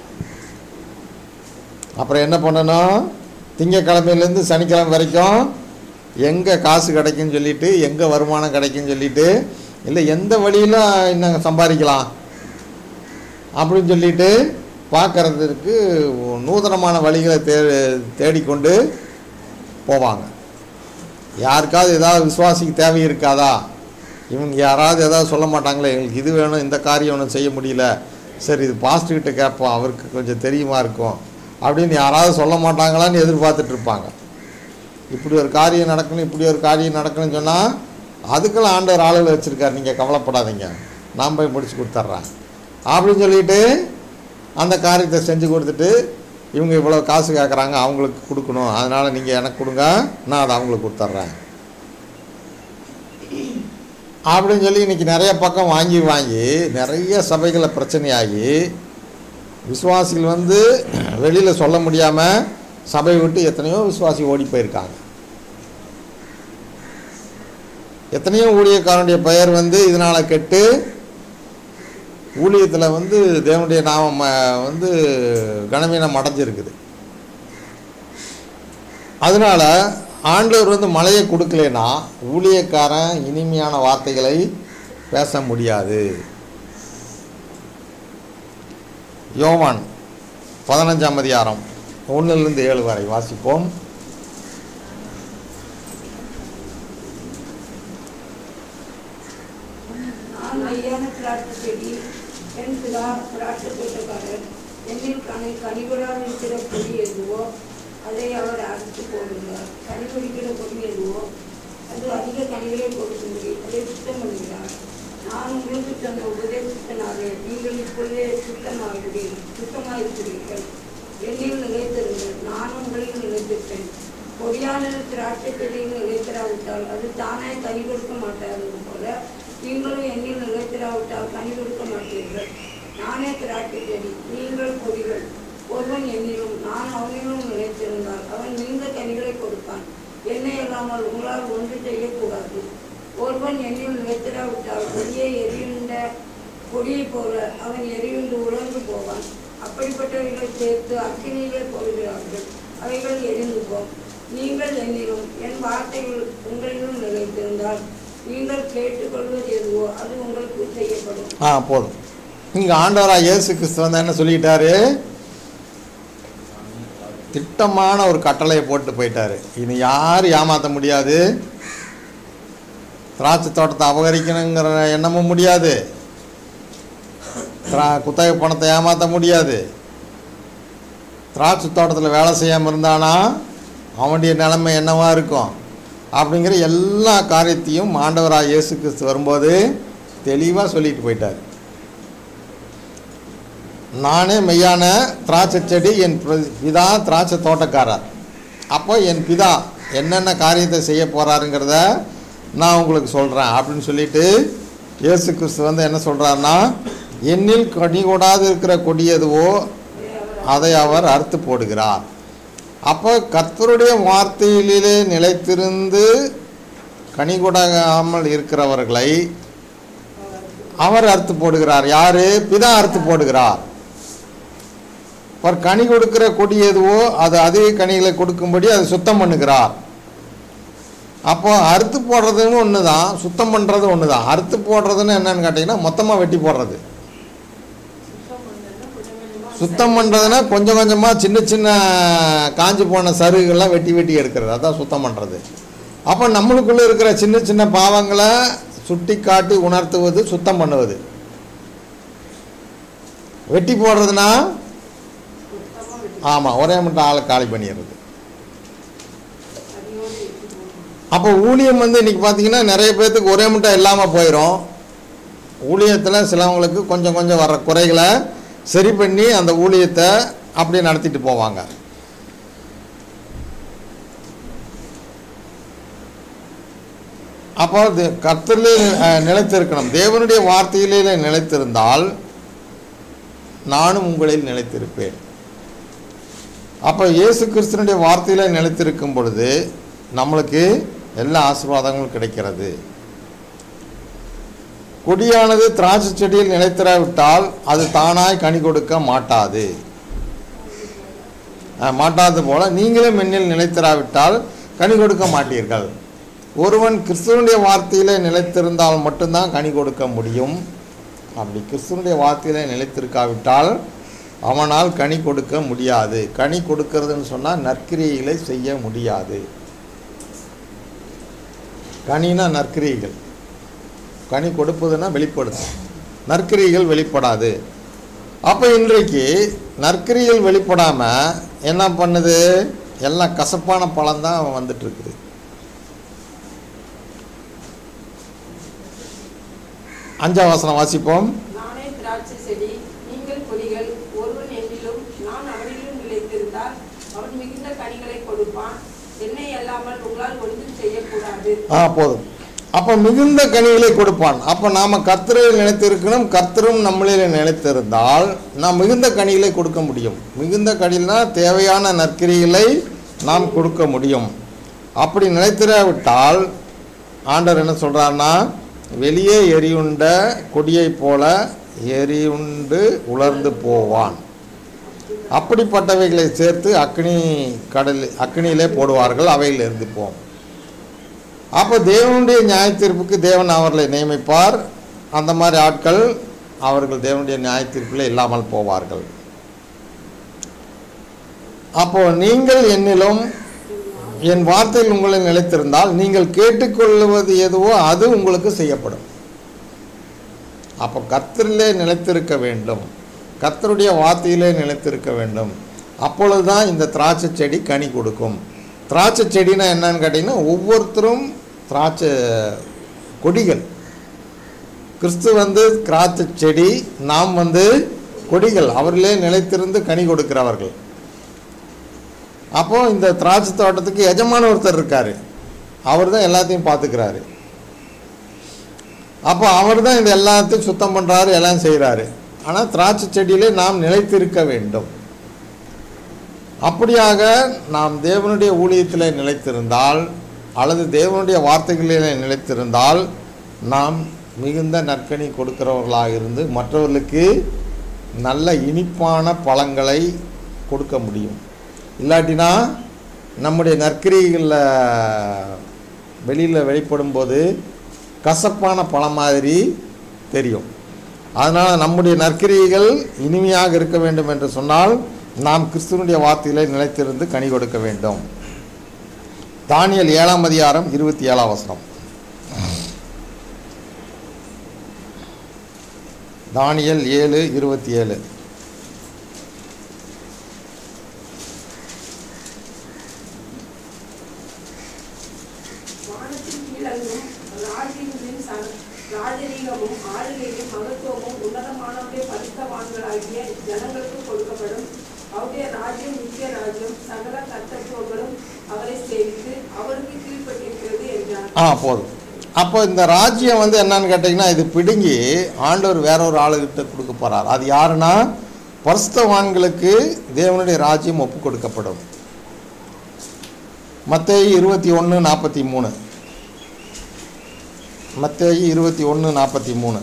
அப்புறம் என்ன பண்ணணும் திங்கக்கிழமையிலேருந்து சனிக்கிழமை வரைக்கும் எங்கே காசு கிடைக்குன்னு சொல்லிட்டு எங்கே வருமானம் கிடைக்குன்னு சொல்லிட்டு இல்லை எந்த வழியில் இன்னும் சம்பாதிக்கலாம் அப்படின்னு சொல்லிட்டு பார்க்கறதுக்கு நூதனமான வழிகளை தே தேடிக்கொண்டு போவாங்க யாருக்காவது ஏதாவது விசுவாசிக்கு தேவை இருக்காதா இவங்க யாராவது ஏதாவது சொல்ல மாட்டாங்களே எங்களுக்கு இது வேணும் இந்த காரியம் வேணும் செய்ய முடியல சரி இது பாஸ்டர்கிட்ட கேட்போம் அவருக்கு கொஞ்சம் தெரியுமா இருக்கும் அப்படின்னு யாராவது சொல்ல மாட்டாங்களான்னு எதிர்பார்த்துட்டு இருப்பாங்க இப்படி ஒரு காரியம் நடக்கணும் இப்படி ஒரு காரியம் நடக்கணும்னு சொன்னால் அதுக்கெல்லாம் ஆண்டவர் ஆளுகள் வச்சுருக்காரு நீங்கள் கவலைப்படாதீங்க நான் போய் முடிச்சு கொடுத்துட்றேன் அப்படின்னு சொல்லிட்டு அந்த காரியத்தை செஞ்சு கொடுத்துட்டு இவங்க இவ்வளோ காசு கேட்குறாங்க அவங்களுக்கு கொடுக்கணும் அதனால் நீங்கள் எனக்கு கொடுங்க நான் அதை அவங்களுக்கு கொடுத்துட்றேன் அப்படின்னு சொல்லி இன்றைக்கி நிறைய பக்கம் வாங்கி வாங்கி நிறைய சபைகளில் பிரச்சனையாகி விசுவாசிகள் வந்து வெளியில் சொல்ல முடியாமல் சபையை விட்டு எத்தனையோ விசுவாசி ஓடி போயிருக்காங்க எத்தனையோ ஊழியக்காரனுடைய பெயர் வந்து இதனால் கெட்டு ஊழியத்தில் வந்து தேவனுடைய நாமம் அஹ், வந்து கனவீனம் அடைஞ்சிருக்குது அதனால ஆண்டவர் வந்து மழையை கொடுக்கலனா ஊழியக்காரன் இனிமையான வார்த்தைகளை பேச முடியாது யோவான் பதினஞ்சாம் அதிகாரம் ஒன்றிலிருந்து ஏழு வரை வாசிப்போம்
நான் மெய்யான திராட்சை செடி என் பிதா திராட்சை தோட்டக்காரர் என்னில் கனி கனிகளால் இருக்கிற கொடி எதுவோ அதை அவர் அறுத்து போடுகிறார் கனி பிடிக்கிற கொடி எதுவோ அது அதிக கனிகளை கொடுக்கும்படி அதை சுத்தம் பண்ணுகிறார் நான் உங்களுக்கு சொன்ன உபதேசத்தினாலே நீங்கள் இப்பொழுதே சுத்தமாகிறீர்கள் சுத்தமாயிருக்கிறீர்கள் என்னில் நிலைத்திருங்கள் நான் உங்களில் நிலைத்திருப்பேன் கொடியானது திராட்சை செடியில் நிலைத்திராவிட்டால் அது தானே கனி கொடுக்க மாட்டாது போல நீங்களும் என்னில் நிலைத்திராவிட்டால் கனி கொடுக்க மாட்டீர்கள் நானே திராட்சை செடி நீங்கள் கொடிகள் ஒருவன் என்னிலும் நான் அவனிலும் நிலைத்திருந்தால் அவன் மிகுந்த கனிகளை கொடுப்பான் என்னை இல்லாமல் உங்களால் ஒன்று செய்யக்கூடாது ஒருவன் என்னில் நிலைத்திராவிட்டால் கொடியை எரியுண்ட கொடியைப் போல அவன் எரியுண்டு உலர்ந்து போவான் அப்படிப்பட்டவைகளை சேர்த்து அக்கினியிலே போடுகிறார்கள் அவைகள் எரிந்து போம் நீங்கள் என்னிலும் என் வார்த்தைகள் உங்களிலும் நிலைத்திருந்தால் நீங்கள் கேட்டுக்கொள்வது எதுவோ அது உங்களுக்கு செய்யப்படும்
ஆ போதும் இங்கே ஆண்டவராக இயேசு கிறிஸ்து வந்து என்ன சொல்லிட்டாரு திட்டமான ஒரு கட்டளையை போட்டு போயிட்டாரு இனி யாரும் ஏமாற்ற முடியாது திராட்சை தோட்டத்தை அபகரிக்கணுங்கிற எண்ணமும் முடியாது திரா குத்தகை பணத்தை ஏமாற்ற முடியாது திராட்சை தோட்டத்தில் வேலை செய்யாமல் இருந்தானா அவனுடைய நிலைமை என்னவா இருக்கும் அப்படிங்கிற எல்லா காரியத்தையும் ஆண்டவராக இயேசு கிறிஸ்து வரும்போது தெளிவாக சொல்லிட்டு போயிட்டார் நானே மெய்யான திராட்சை செடி என் பிர- பிதா திராட்சை தோட்டக்காரர் அப்போ என் பிதா என்னென்ன காரியத்தை செய்ய போகிறாருங்கிறத நான் உங்களுக்கு சொல்கிறேன் அப்படின்னு சொல்லிட்டு இயேசு கிறிஸ்து வந்து என்ன சொல்கிறாருன்னா என்னில் கனி கொடாது இருக்கிற கொடி எதுவோ அதை அவர் அறுத்து போடுகிறார் அப்போ கர்த்தருடைய வார்த்தையிலே நிலைத்திருந்து கனி கொடாமல் இருக்கிறவர்களை அவர் அறுத்து போடுகிறார் யாரு பிதா அறுத்து போடுகிறார் அவர் கனி கொடுக்கிற கொடி எதுவோ அது அதிக கனிகளை கொடுக்கும்படி அதை சுத்தம் பண்ணுகிறார் அப்போ அறுத்து போடுறதுன்னு ஒன்று தான் சுத்தம் பண்ணுறது ஒன்று தான் அறுத்து போடுறதுன்னு என்னன்னு கேட்டிங்கன்னா மொத்தமாக வெட்டி போடுறது சுத்தம் பண்ணுறதுன்னா கொஞ்சம் கொஞ்சமாக சின்ன சின்ன காஞ்சி போன சருகுகள்லாம் வெட்டி வெட்டி எடுக்கிறது அதான் சுத்தம் பண்ணுறது அப்போ நம்மளுக்குள்ளே இருக்கிற சின்ன சின்ன பாவங்களை சுட்டி காட்டி உணர்த்துவது சுத்தம் பண்ணுவது வெட்டி போடுறதுனா ஆமாம் ஒரே மட்டும் ஆளை காலி பண்ணிடுறது அப்போ ஊழியம் வந்து இன்னைக்கு பார்த்தீங்கன்னா நிறைய பேர்த்துக்கு ஒரே மட்டும் இல்லாமல் போயிடும் ஊழியத்தில் சிலவங்களுக்கு கொஞ்சம் கொஞ்சம் வர்ற குறைகளை சரி பண்ணி அந்த ஊழியத்தை அப்படியே நடத்திட்டு போவாங்க அப்போ இது கர்த்தரிலே அஹ், நிலைத்திருக்கணும் தேவனுடைய வார்த்தையிலே நிலைத்திருந்தால் நானும் உங்களில் நிலைத்திருப்பேன் அப்போ இயேசு கிறிஸ்தனுடைய வார்த்தையில் நிலைத்திருக்கும் பொழுது நம்மளுக்கு எல்லா ஆசீர்வாதங்களும் கிடைக்கிறது கொடியானது திராட்சை செடியில் நிலைத்திராவிட்டால் அது தானாய் கனி கொடுக்க மாட்டாது அஹ், மாட்டாது போல நீங்களும் என்னில் நிலைத்திராவிட்டால் கனி கொடுக்க மாட்டீர்கள் ஒருவன் கிறிஸ்துவனுடைய வார்த்தையிலே நிலைத்திருந்தால் மட்டும்தான் கனி கொடுக்க முடியும் அப்படி கிறிஸ்துவனுடைய வார்த்தையிலே நிலைத்திருக்காவிட்டால் அவனால் கனி கொடுக்க முடியாது கனி கொடுக்கறதுன்னு சொன்னால் நற்கிரியைகளை செய்ய முடியாது கனினா நற்கிரியைகள் கனி கொடுப்பதுன்னா வெளிப்படுது நற்கிரியைகள் வெளிப்படாது அப்போ இன்றைக்கு நற்கிரியைகள் வெளிப்படாமல் என்ன பண்ணுது எல்லாம் கசப்பான பழம் தான் வந்துட்டு இருக்குது அஞ்சாம் வசனம் வாசிப்போம்
நானே திராட்சை செடி நீங்கள் கொடிகள் ஒருவன் என்னிலும் நான் அவனிலும் நிலைத்திருந்தால் அவன் மிகுந்த கனிகளை கொடுப்பான் என்னை அல்லாமல் உங்களால் ஒன்றும் செய்யக்கூடாது
ஆ போதும் அப்போ மிகுந்த கனிகளை கொடுப்பான் அப்போ நாம் கர்த்தரில் நிலைத்திருக்கணும் கர்த்தரும் நம்மளில் நிலைத்திருந்தால் நாம் மிகுந்த கனிகளை கொடுக்க முடியும் மிகுந்த கனினா தேவையான நற்கிரிகளை நாம் கொடுக்க முடியும் அப்படி நிலைத்திராவிட்டால் ஆண்டவர் என்ன சொல்கிறாருன்னா வெளியே எரியுண்ட கொடியைப் போல எரியுண்டு உலர்ந்து போவான் அப்படிப்பட்டவைகளை சேர்த்து அக்னி கடல் அக்னியிலே போடுவார்கள் அவையில் இருந்து போம் அப்போ தேவனுடைய நியாயத்தீர்ப்புக்கு தேவன் அவர்களை நியமிப்பார் அந்த மாதிரி ஆட்கள் அவர்கள் தேவனுடைய நியாயத்தீர்ப்பில் இல்லாமல் போவார்கள் அப்போ நீங்கள் என்னிலும் என் வார்த்தையில் உங்களை நிலைத்திருந்தால் நீங்கள் கேட்டுக்கொள்வது எதுவோ அது உங்களுக்கு செய்யப்படும் அப்போ கர்த்தரிலே நிலைத்திருக்க வேண்டும் கர்த்தருடைய வார்த்தையிலே நிலைத்திருக்க வேண்டும் அப்பொழுதுதான் இந்த திராட்சை செடி கனி கொடுக்கும் திராட்சை செடினா என்னன்னு கேட்டிங்கன்னா ஒவ்வொருத்தரும் திராட்சை கொடிகள் கிறிஸ்து வந்து திராட்சை செடி நாம் வந்து கொடிகள் அவர்களே நிலைத்திருந்து கனி கொடுக்கிறவர்கள் அப்போ இந்த திராட்சை தோட்டத்துக்கு எஜமான ஒருத்தர் இருக்காரு அவர் தான் எல்லாத்தையும் பார்த்துக்கிறாரு அப்போ அவர் தான் இந்த எல்லாத்தையும் சுத்தம் பண்ணுறாரு எல்லாம் செய்கிறாரு ஆனால் திராட்சை செடியிலே நாம் நிலைத்திருக்க வேண்டும் அப்படியாக நாம் தேவனுடைய ஊழியத்தில் நிலைத்திருந்தால் அல்லது தேவனுடைய வார்த்தைகளிலே நிலைத்திருந்தால் நாம் மிகுந்த நற்கனி கொடுக்கிறவர்களாக இருந்து மற்றவர்களுக்கு நல்ல இனிப்பான பழங்களை கொடுக்க முடியும் இல்லாட்டினா நம்முடைய நற்கிரிகளில் வெளியில் வெளிப்படும்போது கசப்பான பழம் மாதிரி தெரியும் அதனால் நம்முடைய நற்கிரியைகள் இனிமையாக இருக்க வேண்டும் என்று சொன்னால் நாம் கிறிஸ்துவனுடைய வார்த்தையிலே நிலைத்திருந்து கனி கொடுக்க வேண்டும் தானியல் ஏழாம் அதிகாரம் இருபத்தி ஏழாம் வசனம் தானியல் ஏழு இருபத்தி ஏழு
வானத்தின் கீழங்கும் ராஜ்யங்களின் ச- ராஜரீகமும் ஆளுகையும் மகத்துவமும் உன்னதமானவருடைய பரிசுத்தவான்களாகிய ஜனங்களுக்கு கொடுக்கப்படும் அவருடைய ராஜ்யம் நித்திய ராஜ்யம் சகல கர்த்தத்துவங்களும் அவரை சேவித்து அவருக்கு கீழ்ப்பட்டிருக்கிறது என்றார்
ஆ போதும் அப்போ இந்த ராஜ்யம் வந்து என்னன்னு கேட்டிங்கன்னா இது பிடுங்கி ஆண்டவர் வேற ஒரு ஆளுகிட்ட கொடுக்க போகிறார் அது யாருன்னா பரிசுத்தவான்களுக்கு தேவனுடைய ராஜ்யம் ஒப்பு கொடுக்கப்படும் மத்தேயு இருபத்தி ஒன்று நாற்பத்தி மூணு மத்தேயு இருபத்தி ஒன்று நாற்பத்தி மூணு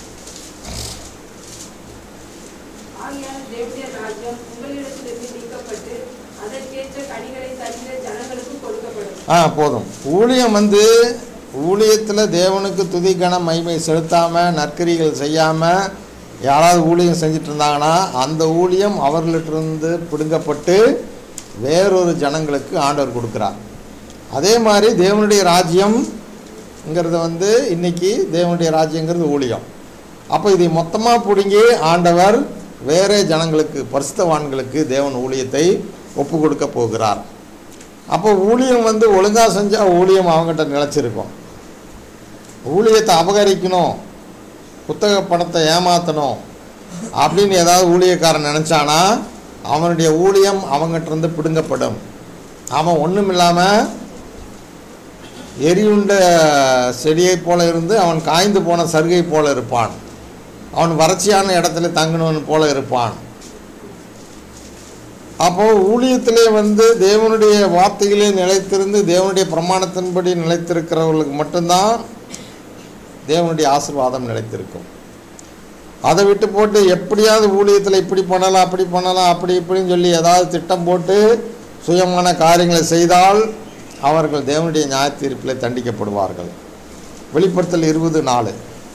ஆகையால் தேவனுடைய ராஜ்யம் உங்களிடத்திலிருந்து நீக்கப்பட்டு அதற்கேற்ற கனிகளை தருகிற ஜனங்களுக்கு கொடுக்கப்படும்
ஆ போதும் ஊழியம் வந்து ஊழியத்தில் தேவனுக்கு துதி கன மகிமை செலுத்தாமல் நற்கரிகள் செய்யாமல் யாராவது ஊழியம் செஞ்சுட்டு இருந்தாங்கன்னா அந்த ஊழியம் அவர்களிட்டிருந்து பிடுங்கப்பட்டு வேறொரு ஜனங்களுக்கு ஆண்டவர் கொடுக்குறார் அதே மாதிரி தேவனுடைய ராஜ்யம்ங்கிறது வந்து இன்னைக்கு தேவனுடைய ராஜ்யங்கிறது ஊழியம் அப்போ இதை மொத்தமாக பிடுங்கி ஆண்டவர் வேறே ஜனங்களுக்கு பரிசுத்தவான்களுக்கு தேவன் ஊழியத்தை ஒப்பு கொடுக்க போகிறார் அப்போ ஊழியம் வந்து ஒழுங்காக செஞ்சால் ஊழியம் அவங்ககிட்ட நிலச்சிருக்கும் ஊழியத்தை அபகரிக்கணும் புத்தக பணத்தை ஏமாற்றணும் அப்படின்னு ஏதாவது ஊழியக்காரன் நினச்சானா அவனுடைய ஊழியம் அவங்ககிட்ட இருந்து பிடுங்கப்படும் அவன் ஒன்றும் இல்லாமல் எரியுண்ட செடியைப் போல இருந்து அவன் காய்ந்து போன சருகை போல இருப்பான் அவன் வறட்சியான இடத்துல தங்கினவன் போல இருப்பான் அப்போ ஊழியத்திலே வந்து தேவனுடைய வார்த்தையிலே நிலைத்திருந்து தேவனுடைய பிரமாணத்தின்படி நிலைத்திருக்கிறவர்களுக்கு மட்டும்தான் தேவனுடைய ஆசீர்வாதம் நிலைத்திருக்கும் அதை விட்டு போட்டு எப்படியாவது ஊழியத்தில் இப்படி பண்ணலாம் அப்படி பண்ணலாம் அப்படி இப்படின்னு சொல்லி ஏதாவது திட்டம் போட்டு சுயமான காரியங்களை செய்தால் அவர்கள் தேவனுடைய நியாய தீர்ப்பில் தண்டிக்கப்படுவார்கள் வெளிப்படுத்தல் இருபது நாலு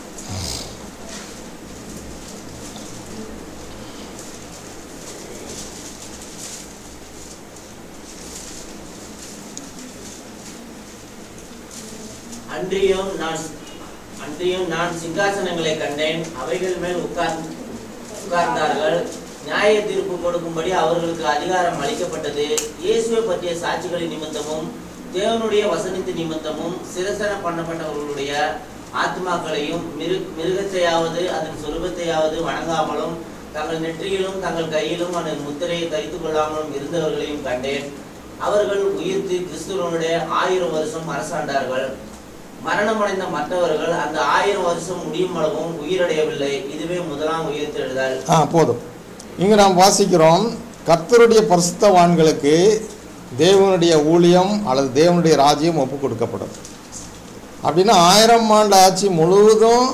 அன்றியும் நான் அன்றியும் நான் சிங்காசனங்களை கண்டேன் அவைகள் மேல் உட்கார் உட்கார்ந்தார்கள் நியாய தீர்ப்பு கொடுக்கும்படி அவர்களுக்கு அதிகாரம் அளிக்கப்பட்டது இயேசுவை பற்றிய சாட்சிகளின் நிமித்தமும் தேவனுடைய வசனத்தின் நிமித்தமும் சிரசன பண்ணப்பட்டவர்களுடைய ஆத்மாக்களையும் மிரு மிருகத்தையாவது அதன் சொருபத்தையாவது வணங்காமலும் தங்கள் நெற்றியிலும் தங்கள் கையிலும் அதன் முத்திரையை தரித்துக் கொள்ளாமலும் இருந்தவர்களையும் கண்டேன் அவர்கள் உயிர்த்து கிறிஸ்துவனுடைய ஆயிரம் வருஷம் அரசாண்டார்கள் மரணமடைந்த மற்றவர்கள் அந்த ஆயிரம் வருஷம் முடியும் அளவும் உயிரடையவில்லை இதுவே முதலாம் உயிர்த்தெழுதல்
ஆ போதும் இங்கே நாம் வாசிக்கிறோம் கர்த்தருடைய பரிசுத்தவான்களுக்கு தேவனுடைய ஊழியம் அல்லது தேவனுடைய ராஜ்யம் ஒப்பு கொடுக்கப்படும் அப்படின்னா ஆயிரம் ஆண்டு ஆட்சி முழுவதும்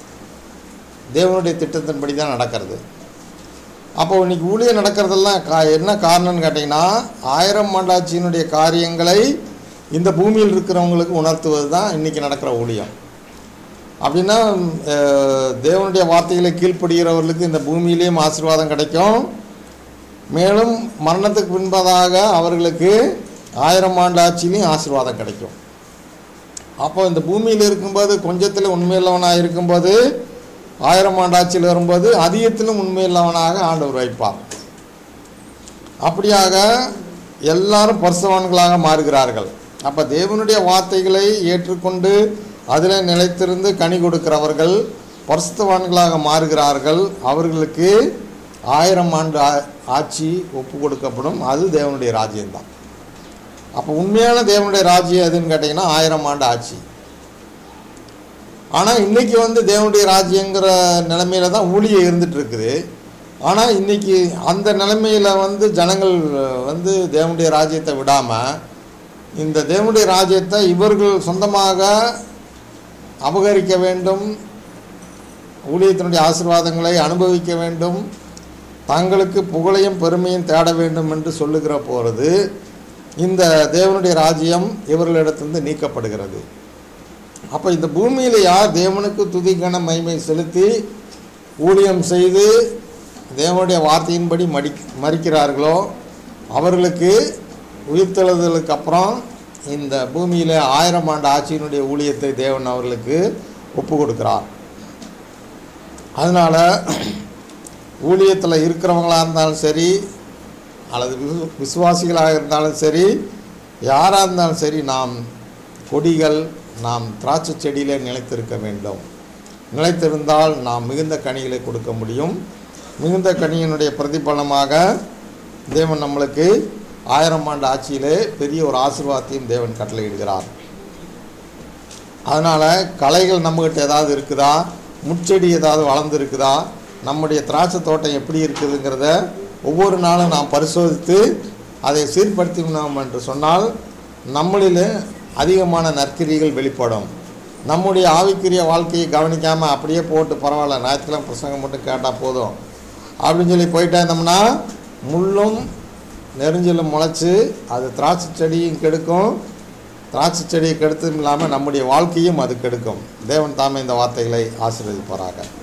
தேவனுடைய திட்டத்தின்படி தான் நடக்கிறது அப்போ இன்னைக்கு ஊழியம் நடக்கிறதெல்லாம் கா என்ன காரணம்னு கேட்டிங்கன்னா ஆயிரம் ஆண்டாட்சியினுடைய காரியங்களை இந்த பூமியில் இருக்கிறவங்களுக்கு உணர்த்துவது தான் இன்றைக்கி நடக்கிற ஊழியம் அப்படின்னா அஹ், தேவனுடைய வார்த்தைகளை கீழ்ப்படுகிறவர்களுக்கு இந்த பூமியிலேயும் ஆசீர்வாதம் கிடைக்கும் மேலும் மரணத்துக்கு பின்பதாக அவர்களுக்கு ஆயிரம் ஆண்டு ஆட்சியிலையும் ஆசீர்வாதம் கிடைக்கும் அப்போ இந்த பூமியில் இருக்கும்போது கொஞ்சத்தில் உண்மையுள்ளவனாக இருக்கும்போது ஆயிரம் ஆண்டு ஆட்சியில் வரும்போது அதிகத்திலும் உண்மையுள்ளவனாக ஆண்டவர் வைப்பார் அப்படியாக எல்லாரும் பரிசுவான்களாக மாறுகிறார்கள் அப்போ தேவனுடைய வார்த்தைகளை ஏற்றுக்கொண்டு அதில் நிலைத்திருந்து கனி கொடுக்கிறவர்கள் பரிசுத்தவான்களாக மாறுகிறார்கள் அவர்களுக்கு ஆயிரம் ஆண்டு ஆ- ஆட்சி ஒப்பு கொடுக்கப்படும் அது தேவனுடைய ராஜ்யம்தான் அப்போ உண்மையான தேவனுடைய ராஜ்யம் எதுன்னு கேட்டிங்கன்னா ஆயிரம் ஆண்டு ஆட்சி ஆனால் இன்னைக்கு வந்து தேவனுடைய ராஜ்யங்கிற நிலைமையில தான் ஊழியம் இருந்துட்டு இருக்குது ஆனால் இன்னைக்கு அந்த நிலைமையில் வந்து ஜனங்கள் வந்து தேவனுடைய ராஜ்யத்தை விடாமல் இந்த தேவனுடைய ராஜ்யத்தை இவர்கள் சொந்தமாக அபகரிக்க வேண்டும் ஊழியத்தினுடைய ஆசீர்வாதங்களை அனுபவிக்க வேண்டும் தங்களுக்கு புகழையும் பெருமையும் தேட வேண்டும் என்று சொல்லுகிற போகிறது இந்த தேவனுடைய ராஜ்யம் இவர்களிடத்திலிருந்து நீக்கப்படுகிறது அப்போ இந்த பூமியில் யார் தேவனுக்கு துதிக்கன மகிமை செலுத்தி ஊழியம் செய்து தேவனுடைய வார்த்தையின்படி மடி மறிக்கிறார்களோ அவர்களுக்கு உயிர்த்தெழுதலுக்கு அப்புறம் இந்த பூமியில் ஆயிரம் ஆண்டு ஆட்சியினுடைய ஊழியத்தை தேவன் அவர்களுக்கு ஒப்பு கொடுக்கிறார் அதனால் ஊழியத்தில் இருக்கிறவங்களாக இருந்தாலும் சரி அல்லது விசு விசுவாசிகளாக இருந்தாலும் சரி யாராக இருந்தாலும் சரி நாம் கொடிகள் நாம் திராட்சை செடியிலே நிலைத்திருக்க வேண்டும் நிலைத்திருந்தால் நாம் மிகுந்த கனிகளை கொடுக்க முடியும் மிகுந்த கனியினுடைய பிரதிபலமாக தேவன் நம்மளுக்கு ஆயிரம் ஆண்டு ஆட்சியிலே பெரிய ஒரு ஆசீர்வாதத்தையும் தேவன் கட்டளையிடுகிறார் அதனால் களைகள் நம்மகிட்ட ஏதாவது இருக்குதா முட்செடி ஏதாவது வளர்ந்துருக்குதா நம்முடைய திராட்சை தோட்டம் எப்படி இருக்குதுங்கிறத ஒவ்வொரு நாளும் நாம் பரிசோதித்து அதை சீர்படுத்தினோம் என்று சொன்னால் நம்மளில் அதிகமான நற்கிரிகள் வெளிப்படும் நம்முடைய ஆவிக்குரிய வாழ்க்கையை கவனிக்காமல் அப்படியே போட்டு பரவாயில்ல ஞாயிற்றுக்கிழமை பிரசங்கம் மட்டும் கேட்டால் போதும் அப்படின்னு சொல்லி போயிட்டே இருந்தோம்னா முள்ளும் நெருஞ்சிலும் முளைச்சி அது திராட்சை செடியும் கெடுக்கும் திராட்சை செடியை கெடுத்ததும் இல்லாமல் நம்முடைய வாழ்க்கையும் அது கெடுக்கும் தேவன் தாமே இந்த வார்த்தைகளை ஆசீர்வதிப்பாராக